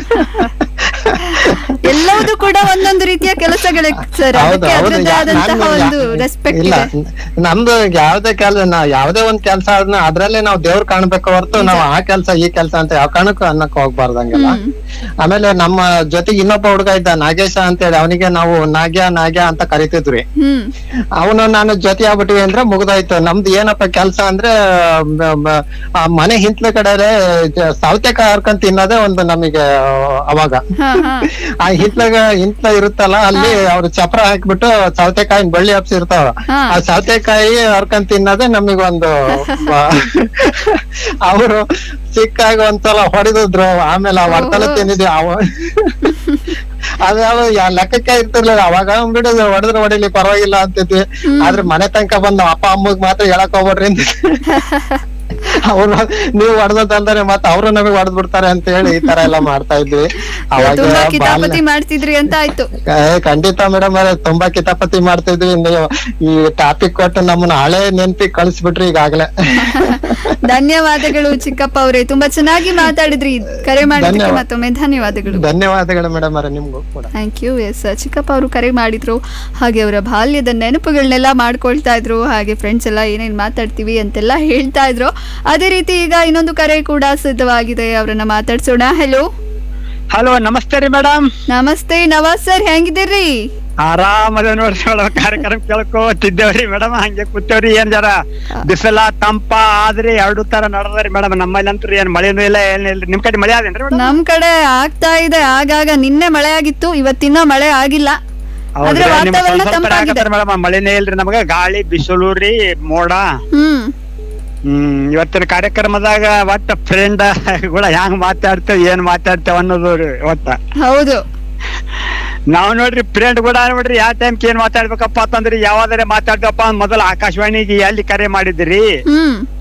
ಎಲ್ಲವೂ ಕೂಡ ಒಂದೊಂದು ರೀತಿಯ ಕೆಲಸಗಳೇ ಸರ್ ಹೌದು ಅದಕ್ಕೆ ಹೌದು ಅದ್ರದ್ದೇ ಯಾ- ಆದಂತಹ ನಾನು ಒಂದು ಯಾ- ರೆಸ್ಪೆಕ್ಟ್ ಇಲ್ಲ ಇದೆ ನಮ್ದು ಯಾವ್ದೇ ಕೆಲ್ಸ ನಾವ್ ಯಾವ್ದೇ ಒಂದ್ ಕೆಲ್ಸ ಆದ್ನ ಅದ್ರಲ್ಲೇ ನಾವ್ ದೇವ್ರ ಕಾಣ್ಬೇಕು ಹೊರತು ನಾವ್ ಆ ಕೆಲ್ಸ ಈ ಕೆಲ್ಸ ಅಂತ ಯಾವ ಕಾರಣಕ್ಕೂ ಅನ್ನಕ್ ಹೋಗ್ಬಾರ್ದಂಗೆಲ್ಲ ಆಮೇಲೆ ನಮ್ಮ ಜೊತೆಗೆ ಇನ್ನೊಬ್ಬ ಹುಡುಗ ಇದ್ದ ನಾಗೇಶ ಅಂತ ಹೇಳಿ ಅವನಿಗೆ ನಾವು ನಾಗ್ಯ ನಾಗ್ಯ ಅಂತ ಕರಿತಿದ್ವಿ ಹ್ಮ್ ಅವನು ನಾನು ಜೊತೆ ಆಗ್ಬಿಟ್ಟಿವಿ ಅಂದ್ರೆ ಮುಗ್ದೋಯ್ತು ನಮ್ದು ಏನಪ್ಪ ಕೆಲ್ಸ ಅಂದ್ರೆ ಬ- ಬ- ಆ ಮನೆ ಹಿಂತ್ಲ ಕಡೆ ಸೌತೆಕಾಯಿ ಹರ್ಕೊಂಡ್ ತಿನ್ನೋದೇ ಒಂದು ನಮಗೆ ಅವಾಗ ಹಾ ಹಾ ಆ ಹಿತ್ಲಾಗ ಹಿಂತ್ಲ ಇರುತ್ತಲ್ಲ ಅಲ್ಲಿ ಅವ್ರು ಚಪ್ರ ಹಾಕ್ಬಿಟ್ಟು ಸೌತೆಕಾಯಿ ಬಳ್ಳಿ ಹಬ್ಸಿರ್ತಾವ ಹಾ. ಆ ಸೌತೆಕಾಯಿ ಹರ್ಕೊಂಡ್ ತಿನ್ನೋದೇ ನಮಗೊಂದು ಅವರು ಸಿಕ್ಕಾಗ ಒಂದ್ಸಲ ಹೊಡೆದಿದ್ರು ಆಮೇಲೆ ಆ ವರ್ತಲ ತಿಂದಿದ್ವಿ ಅವ ಅದ್ಯಾವ ಯಾ ಲೆಕ್ಕಕ್ಕೆ ಇರ್ತಿರ್ಲಿಲ್ಲ ಅವಾಗ ಬಿಡುದು ಹೊಡೆದ್ರೆ ಹೊಡಿಲಿ ಪರವಾಗಿಲ್ಲ ಅಂತಿದ್ವಿ ಆದ್ರೆ ಮನೆ ತನಕ ಬಂದ್ ಅಪ್ಪ ಅಮ್ಮಗ್ ಮಾತ್ರ ಹೇಳಕ್ ಹೋಗ್ಬೇಡ್ರಿ ಅಂತ ಅವ್ರು ನೀವ್ ಹೊಡೆದಂದ್ರೆ ಮತ್ತೆ ಅವ್ರು ನಮಗ್ ಹೊಡೆದ್ ಬಿಡ್ತಾರೆ ಅಂತ ಹೇಳಿ ಈ ತರ ಎಲ್ಲ ಮಾಡ್ತಾ ಇದ್ವಿ ಅವಾಗ ತುಂಬಾ ಬಾಲ್ಯ- ಕಿತಾಪತಿ ಮಾಡ್ತಿದ್ರಿ ಅಂತ ಆಯ್ತು ಏ, ಖಂಡಿತ ಮೇಡಮ್ ಅವರೇ ತುಂಬಾ ಕಿತಾಪತಿ ಮಾಡ್ತಿದ್ವಿ ನೀವು ಈ ಟಾಪಿಕ್ ಕೊಟ್ಟು ನಮ್ಮನ್ನ ಹಳೆ ನೆನ್ಪಿಗೆ ಕಳಿಸ್ಬಿಟ್ರಿ ಈಗಾಗ್ಲೇ ಧನ್ಯವಾದಗಳು ಚಿಕ್ಕಪ್ಪ ಅವರೇ ತುಂಬಾ ಚೆನ್ನಾಗಿ ಮಾತಾಡಿದ್ರಿ ಕರೆ ಮಾಡಿದ್ದಕ್ಕೆ ಧನ್ಯವಾದ. ಮತ್ತೊಮ್ಮೆ ಧನ್ಯವಾದಗಳು ಧನ್ಯವಾದಗಳು ಮೇಡಮ್ ಅವರೇ ನಿಮ್ಗೂ ಕೂಡ ಥ್ಯಾಂಕ್ ಯು ಎಸ್ ಚಿಕ್ಕಪ್ಪ ಅವರು ಕರೆ ಮಾಡಿದ್ರು ಹಾಗೆ ಅವರ ಬಾಲ್ಯದ ನೆನಪುಗಳನ್ನೆಲ್ಲ ಮಾಡ್ಕೊಳ್ತಾ ಇದ್ರು ಹಾಗೆ ಫ್ರೆಂಡ್ಸ್ ಎಲ್ಲ ಏನೇನ್ ಮಾತಾಡ್ತೀವಿ ಅಂತೆಲ್ಲ ಹೇಳ್ತಾ ಇದ್ರು ಅದೇ ರೀತಿ ಈಗ ಇನ್ನೊಂದು ಕರೆ ಕೂಡ ಸಿದ್ಧವಾಗಿದೆ ಅವರನ್ನ ಮಾತಾಡ್ಸೋಣ ಹೆಲೋ ಹಲೋ ನಮಸ್ತೆ ರೀ ಮೇಡಮ್ ನಮಸ್ತೆ ನವಾಜ್ ಸರ್ ಹೆಂಗಿದ್ದೀರಿ ಆರಾಮದ ನೋಡ್ರಿ ಮೇಡಮ್ ಕಾರ್ಯಕ್ರಮ ಕೇಳ್ಕೋತಿದ್ದೇವ್ರಿ ಮೇಡಮ್ ಹಂಗೆ ಕೂತೇವ್ರಿ ಏನ್ ಜರ ಬಿಸಿಲ ತಂಪ ಆದ್ರಿ ಎರಡು ತರ ನಡದ್ರಿ ಮೇಡಮ್ ನಮ್ಮಲ್ಲಿ ಅಂತೂ ಏನ್ ಮಳೆನೂ ಇಲ್ಲ ಏನಿಲ್ಲ ನಿಮ್ ಕಡೆ ಮಳೆ ಆದೇನ್ರಿ ಮೇಡಮ್ ನಮ್ ಕಡೆ ಆಗ್ತಾ ಇದೆ ಆಗಾಗ ನಿನ್ನೆ ಮಳೆ ಆಗಿತ್ತು ಇವತ್ತಿನ ಮಳೆ ಆಗಿಲ್ಲ ಆದ್ರೆ ವಾತಾವರಣ ತಂಪಾಗಿದೆ ಮೇಡಮ್ ಮಳೆನೇ ಇಲ್ರಿ ನಮಗ ಗಾಳಿ ಬಿಸಿಲು ರೀ ಮೋಡ ಹ್ಮ್ ಹ್ಮ್ ಇವತ್ತಿನ ಕಾರ್ಯಕ್ರಮದಾಗ ಒಟ್ಟ ಫ್ರೆಂಡ್ ಕೂಡ ಹೆಂಗ್ ಮಾತಾಡ್ತೇವ್ ಏನ್ ಮಾತಾಡ್ತೇವ್ ಅನ್ನೋದು ರೀ ಒಟ್ಟ ಹೌದು ನಾವ್ ನೋಡ್ರಿ ಫ್ರೆಂಡ್ ಕೂಡ ನೋಡ್ರಿ ಯಾವ ಟೈಮ್ ಏನ್ ಮಾತಾಡ್ಬೇಕಪ್ಪ ಅಂತಂದ್ರಿ ಯಾವಾದರೆ ಮಾತಾಡ್ದಪ್ಪ ಮೊದಲ ಆಕಾಶವಾಣಿಗೆ ಎಲ್ಲಿ ಕರೆ ಮಾಡಿದ್ರಿ ಹ್ಮ್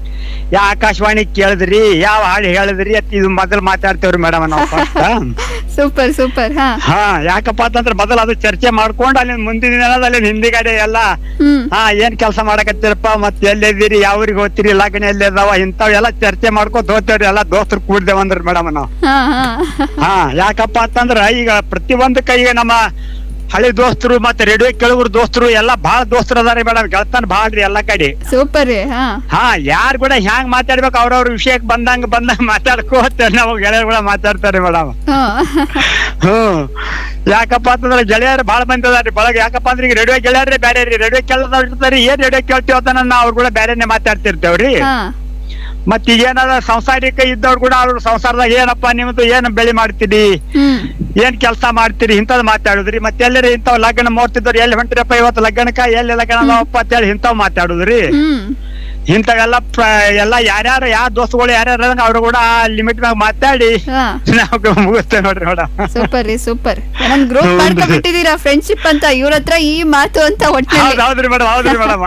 ಯಾ ಆಕಾಶವಾಣಿ ಕೇಳಿದ್ರಿ ಯಾವ ಹಾಡು ಹೇಳಿದ್ರಿ ಅತ್ ಇದು ಮೊದಲು ಮಾತಾಡ್ತೇವ್ರಿ ಮೇಡಮ್ ನಾವು ಫಸ್ಟ್ ಸೂಪರ್ ಸೂಪರ್ ಹಾ ಹಾ ಯಾಕಪ್ಪ ಅಂತಂದ್ರೆ ಮೊದಲು ಅದು ಚರ್ಚೆ ಮಾಡ್ಕೊಂಡು ಅಲ್ಲಿ ಮುಂದಿನ ದಿನದ ಅಲ್ಲಿ ಹಿಂದಿಗಡೆ ಎಲ್ಲ ಹ್ಮ್ ಹಾ ಏನ್ ಕೆಲಸ ಮಾಡಕತ್ತೀರಪ್ಪ ಮತ್ ಎಲ್ಲಿದ್ದೀರಿ ಯಾವ್ರಿಗೆ ಹೋಗ್ತೀರಿ ಲಗ್ನ ಎಲ್ಲಿ ಅದಾವ ಇಂಥವೆಲ್ಲ ಚರ್ಚೆ ಮಾಡ್ಕೊತ ಹೋಗ್ತೇವ್ರಿ ಎಲ್ಲ ದೋಸ್ತರು ಕೂಡ್ದೇವಂದ್ರಿ ಮೇಡಮ್ ನಾವು ಹಾ ಹಾ ಹಾ ಯಾಕಪ್ಪ ಅಂತಂದ್ರ ಈಗ ಪ್ರತಿಯೊಂದಕ್ಕ ಈಗ ನಮ್ಮ ಹಳೆ ದೋಸ್ತರು ಮತ್ತೆ ರೇಡಿಯೋ ಕೆಳಗುರು ದೋಸ್ತರು ಎಲ್ಲಾ ಬಾಳ ದೋಸ್ತರು ಅದಾರಿ ಮೇಡಮ್ ಗೆಳತನ ಬಾಳ್ರಿ ಎಲ್ಲಾ ಕಡೆ ಸೂಪರ್ ರೀ ಹಾ ಹಾ ಯಾರ್ ಕೂಡ ಹ್ಯಾಂಗ್ ಮಾತಾಡ್ಬೇಕು ಅವ್ರವ್ರ ವಿಷಯಕ್ ಬಂದಂಗ ಬಂದಂಗ ಮಾತಾಡ್ಕೋತ ನಾವು ಗೆಳೆಯರು ಕೂಡ ಮಾತಾಡ್ತಾರೆ ಮೇಡಮ್ ಹಾ ಹ್ಮ್ ಯಾಕಪ್ಪ ಅಂತಂದ್ರೆ ಗೆಳೆಯರು ಬಾಳ ಮಂದಿ ಅದಾರಿ ಬಳಗ ಯಾಕಪ್ಪ ಅಂದ್ರೆ ಈಗ ರೇಡಿಯೋ ಗೆಳೆಯರೇ ಬೇರೆ ರೀ ರೇಡಿಯೋ ಕೇಳೋದವ್ರು ಇರ್ತಾರಿ ಏನ್ ರೇಡಿಯೋ ಕೇಳ್ತೀವಿ ಅಂತ ನಾವು ಅವ್ರ ಕೂಡ ಬೇರೆನೆ ಮಾತಾಡ್ತಿರ್ತೇವ್ರಿ ಹಾ ಮತ್ ಈಗ ಏನಾರ ಸಂಸಾರಿಕ ಇದ್ದವ್ರು ಕೂಡ ಅವ್ರ ಸಂಸಾರದಾಗ ಏನಪ್ಪ ನಿಮ್ದು ಏನ್ ಬೆಳಿ ಮಾಡ್ತೀರಿ ಹ್ಮ್ ಏನ್ ಕೆಲಸ ಮಾಡ್ತೀರಿ ಇಂಥದ್ ಮಾತಾಡುದ್ರಿ ಮತ್ತೆ ಎಲ್ಲರಿ ಇಂಥವ್ ಲಗ್ನ ಮೂರ್ತಿದ್ದವ್ರು ಎಲ್ಲಿ ಹೊಂಟಿರಪ್ಪ ಇವತ್ತು ಲಗ್ನಕ್ಕ ಎಲ್ಲಿ ಲಗ್ನ ಅದಾವಪ್ಪ ಅಂತ ಹೇಳಿ ಇಂಥವ್ ಮಾತಾಡುದ್ರಿ ಹ್ಮ್ ಇಂಥವೆಲ್ಲ ಪ್ರ- ಎಲ್ಲ ಯಾರ್ಯಾರು ಯಾವ ದೋಸ್ತುಗಳು ಯಾರ್ಯಾರ ಅವ್ರು ಕೂಡ ಲಿಮಿಟ್ ಮ್ಯಾಗ ಮಾತಾಡಿ ಹಾ ನಾವು ಮುಗಿಸ್ತೇವೆ ನೋಡ್ರಿ ಮೇಡಮ್ ಸೂಪರ್ ರೀ ಸೂಪರ್ ನಮ್ ಗ್ರೂಪ್ ಮಾಡ್ಕೊಂಡ್ಬಿಟ್ಟಿದೀರಾ ಫ್ರೆಂಡ್ಶಿಪ್ ಅಂತ ಇವ್ರ ಹತ್ರ ಈ ಮಾತು ಅಂತ ಹೌದ್ ಒಟ್ಟಿನಲ್ಲಿ ಹೌದ್ರಿ ಮೇಡಮ್ ಹೌದ್ರಿ ಮೇಡಮ್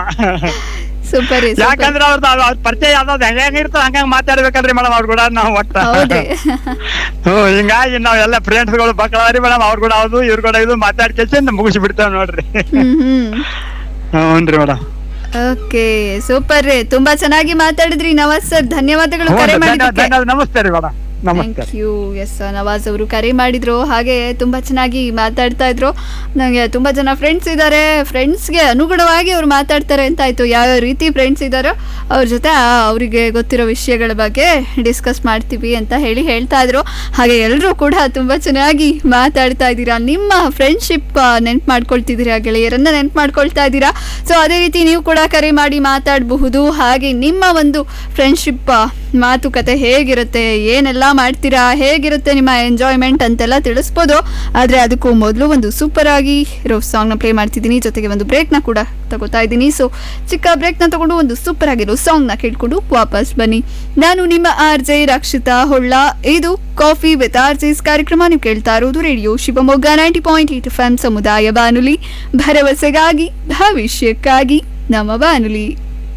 ಸೂಪರ್ ರೀ ಸೂಪರ್ ಯಾಕಂದ್ರೆ ಅವ್ರದ್ದು ಅವ್ರ ಪರಿಚಯ ಯಾವ್ದಾವ್ದು ಹೆಂಗ ಹೆಂಗ ಇರ್ತದ ಹಂಗ ಮಾತಾಡ್ಬೇಕಲ್ರಿ ಮೇಡಮ್ ಅವ್ರು ಕೂಡ ನಾವು ಒಟ್ಟ ಹೌದ್ರಿ ಹ್ಮ್ ಹಿಂಗಾಗಿ ನಾವೆಲ್ಲ ಫ್ರೆಂಡ್ಸ್ ಗಳು ಬಕ್ಕಳಾರಿ ಮೇಡಮ್ ಅವ್ರು ಕೂಡ ಹೌದು ಇವ್ರು ಕೂಡ ಇದು ಮಾತಾಡ್ಕೆಸಿಂದ ಮುಗಿಸಿ ಬಿಡ್ತೇವೆ ನೋಡ್ರಿ ಹ್ಮ್ ಹ್ಮ್ ಹ್ಞೂನ್ರಿ ಮೇಡಮ್ ಓಕೆ ಸೂಪರ್ ರೀ ತುಂಬಾ ಚೆನ್ನಾಗಿ ಮಾತಾಡಿದ್ರಿ ನವಾಜ್ ಸರ್ ಧನ್ಯವಾದಗಳು ಕರೆ ಮಾಡಿದ್ದಕ್ಕೆ ನಮಸ್ತೆ ರೀ ಮೇಡಮ್ ನಮಸ್ತೆ ಥ್ಯಾಂಕ್ ಯು ಎಸ್ ನವಾಜ್ ಅವರು ಕರೆ ಮಾಡಿದ್ರು ಹಾಗೆ ತುಂಬಾ ಚೆನ್ನಾಗಿ ಮಾತಾಡ್ತಾ ಇದ್ರು ನನಗೆ ತುಂಬಾ ಜನ ಫ್ರೆಂಡ್ಸ್ ಇದ್ದಾರೆ ಫ್ರೆಂಡ್ಸ್ಗೆ ಅನುಗುಣವಾಗಿ ಅವ್ರು ಮಾತಾಡ್ತಾರೆ ಅಂತ ಆಯ್ತು ಯಾವ್ಯಾವ ರೀತಿ ಫ್ರೆಂಡ್ಸ್ ಇದ್ದಾರೋ ಅವ್ರ ಜೊತೆ ಆ- ಅವರಿಗೆ ಗೊತ್ತಿರೋ ವಿಷಯಗಳ ಬಗ್ಗೆ ಡಿಸ್ಕಸ್ ಮಾಡ್ತೀವಿ ಅಂತ ಹೇಳಿ ಹೇಳ್ತಾ ಇದ್ರು ಹಾಗೆ ಎಲ್ಲರೂ ಕೂಡ ತುಂಬಾ ಚೆನ್ನಾಗಿ ಮಾತಾಡ್ತಾ ಇದ್ದೀರಾ ನಿಮ್ಮ ಫ್ರೆಂಡ್ಶಿಪ್ ನೆನ್ಪು ಮಾಡ್ಕೊಳ್ತಿದ್ದೀರಾ ಗೆಳೆಯರನ್ನ ನೆನ್ಪು ಮಾಡ್ಕೊಳ್ತಾ ಇದ್ದೀರಾ ಸೊ ಅದೇ ರೀತಿ ನೀವು ಕೂಡ ಕರೆ ಮಾಡಿ ಮಾತಾಡಬಹುದು ಹಾಗೆ ನಿಮ್ಮ ಒಂದು ಫ್ರೆಂಡ್ಶಿಪ್ ಮಾತುಕತೆ ಹೇಗಿರುತ್ತೆ ಏನೆಲ್ಲ ಮಾಡ್ತೀರಾ ಹೇಗಿರುತ್ತೆ ನಿಮ್ಮ ಎಂಜಾಯ್ಮೆಂಟ್ ಅಂತೆಲ್ಲ ತಿಳಿಸ್ಬೋದು ಆದರೆ ಅದಕ್ಕೂ ಮೊದಲು ಒಂದು ಸೂಪರ್ ಆಗಿ ಇರೋ ಸಾಂಗ್ನ ಪ್ಲೇ ಮಾಡ್ತಿದ್ದೀನಿ ಜೊತೆಗೆ ಒಂದು ಬ್ರೇಕ್ನ ಕೂಡ ತಗೋತಾ ಇದ್ದೀನಿ ಸೊ ಚಿಕ್ಕ ಬ್ರೇಕ್ನ ತಗೊಂಡು ಒಂದು ಸೂಪರ್ ಆಗಿರೋ ಸಾಂಗ್ನ ಕೇಳ್ಕೊಂಡು ವಾಪಸ್ ಬನ್ನಿ ನಾನು ನಿಮ್ಮ ಆರ್ ಜೆ ರಕ್ಷಿತಾ ಹೊಳ್ಳ ಇದು ಕಾಫಿ ವಿತ್ ಆರ್ ಜೆಸ್ ಕಾರ್ಯಕ್ರಮ ನೀವು ಕೇಳ್ತಾ ಇರೋದು radio Shivamogga ninety point eight F M ಸಮುದಾಯ ಬಾನುಲಿ ಭರವಸೆಗಾಗಿ ಭವಿಷ್ಯಕ್ಕಾಗಿ ನಮ್ಮ ಬಾನುಲಿ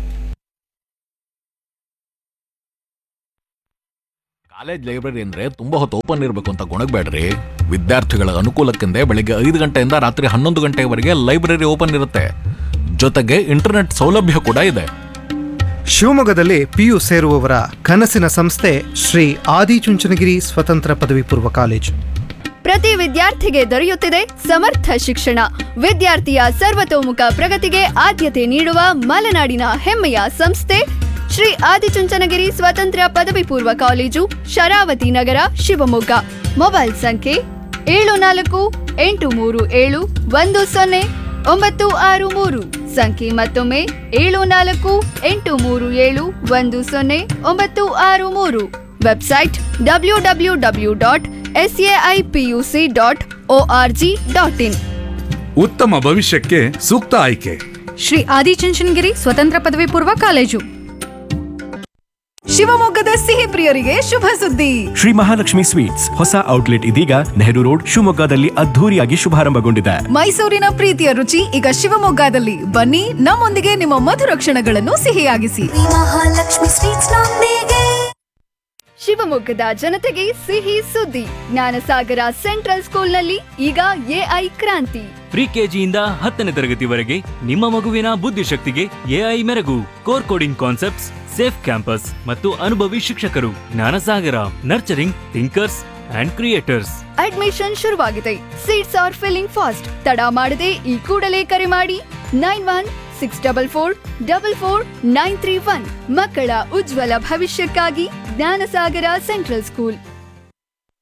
ಕಾಲೇಜ್ ಲೈಬ್ರರಿ ಅಂದ್ರೆ ತುಂಬಾ ಹೊತ್ತು ಓಪನ್ ಇರಬೇಕು ಅಂತ ಗೊಣಗಬೇಡ್ರಿ ವಿದ್ಯಾರ್ಥಿಗಳ ಅನುಕೂಲಕ್ಕೆಂದೇ ಬೆಳಿಗ್ಗೆ ಐದು ಗಂಟೆಯಿಂದ ರಾತ್ರಿ ಹನ್ನೊಂದು ಗಂಟೆವರೆಗೆ ಲೈಬ್ರರಿ ಓಪನ್ ಇರುತ್ತೆ ಜೊತೆಗೆ ಇಂಟರ್ನೆಟ್ ಸೌಲಭ್ಯ ಕೂಡ ಇದೆ ಶಿವಮೊಗ್ಗದಲ್ಲಿ ಪಿಯು ಸೇರುವವರ ಕನಸಿನ ಸಂಸ್ಥೆ ಶ್ರೀ ಆದಿಚುಂಚನಗಿರಿ ಸ್ವತಂತ್ರ ಪದವಿ ಪೂರ್ವ ಕಾಲೇಜು ಪ್ರತಿ ವಿದ್ಯಾರ್ಥಿಗೆ ದೊರೆಯುತ್ತಿದೆ ಸಮರ್ಥ ಶಿಕ್ಷಣ ವಿದ್ಯಾರ್ಥಿಯ ಸರ್ವತೋಮುಖ ಪ್ರಗತಿಗೆ ಆದ್ಯತೆ ನೀಡುವ ಮಲೆನಾಡಿನ ಹೆಮ್ಮೆಯ ಸಂಸ್ಥೆ ಶ್ರೀ ಆದಿಚುಂಚನಗಿರಿ ಸ್ವತಂತ್ರ ಪದವಿ ಪೂರ್ವ ಕಾಲೇಜು ಶರಾವತಿ ನಗರ ಶಿವಮೊಗ್ಗ ಮೊಬೈಲ್ ಸಂಖ್ಯೆ ಏಳು ನಾಲ್ಕು ಎಂಟು ಮೂರು ಏಳು ಒಂದು ಸೊನ್ನೆ ಒಂಬತ್ತು ಆರು ಮೂರು ಸಂಖ್ಯೆ ಮತ್ತೊಮ್ಮೆ ಏಳು ನಾಲ್ಕು ಎಂಟು ಮೂರು ಏಳು ಒಂದು ಸೊನ್ನೆ ಒಂಬತ್ತು ಆರು ಮೂರು website W W W dot S AI PUC dot O R G dot in ಉತ್ತಮ ಭವಿಷ್ಯಕ್ಕೆ ಸೂಕ್ತ ಆಯ್ಕೆ ಶ್ರೀ ಆದಿಚುಂಚನಗಿರಿ ಸ್ವತಂತ್ರ ಪದವಿ ಪೂರ್ವ ಕಾಲೇಜು ಶಿವಮೊಗ್ಗದ ಸಿಹಿ ಪ್ರಿಯರಿಗೆ ಶುಭ ಸುದ್ದಿ ಶ್ರೀ ಮಹಾಲಕ್ಷ್ಮಿ ಸ್ವೀಟ್ಸ್ ಹೊಸ ಔಟ್ಲೆಟ್ ಇದೀಗ ನೆಹರು ರೋಡ್ ಶಿವಮೊಗ್ಗದಲ್ಲಿ ಅದ್ಧೂರಿಯಾಗಿ ಶುಭಾರಂಭಗೊಂಡಿದೆ ಮೈಸೂರಿನ ಪ್ರೀತಿಯ ರುಚಿ ಈಗ ಶಿವಮೊಗ್ಗದಲ್ಲಿ ಬನ್ನಿ ನಮ್ಮೊಂದಿಗೆ ನಿಮ್ಮ ಮಧುರ ಕ್ಷಣಗಳನ್ನು ಸಿಹಿಯಾಗಿಸಿ ಮಹಾಲಕ್ಷ್ಮಿ ಸ್ವೀಟ್ಸ್ ನೊಂದಿಗೆ ಶಿವಮೊಗ್ಗದ ಜನತೆಗೆ ಸಿಹಿ ಸುದ್ದಿ ಜ್ಞಾನಸಾಗರ ಸೆಂಟ್ರಲ್ ಸ್ಕೂಲ್ನಲ್ಲಿ ಈಗ ಎಐ ಕ್ರಾಂತಿ ಪ್ರಿ ಕೆಜಿಯಿಂದ ಹತ್ತನೇ ತರಗತಿವರೆಗೆ ನಿಮ್ಮ ಮಗುವಿನ ಬುದ್ಧಿಶಕ್ತಿಗೆ ಎಐ ಮೆರಗು core coding concepts safe campus ಮತ್ತು ಅನುಭವಿ ಶಿಕ್ಷಕರು Jnanasagara nurturing thinkers and creators admission ಶುರುವಾಗಿದೆ ಸೀಟ್ಸ್ ಆರ್ ಫಿಲ್ಲಿಂಗ್ ಫಾಸ್ಟ್ ತಡ ಮಾಡದೆ ಈ ಕೂಡಲೇ ಕರೆ ಮಾಡಿ nine one six double four double four nine three one ಮಕ್ಕಳ ಉಜ್ವಲ ಭವಿಷ್ಯಕ್ಕಾಗಿ ಜ್ಞಾನಸಾಗರ ಸೆಂಟ್ರಲ್ ಸ್ಕೂಲ್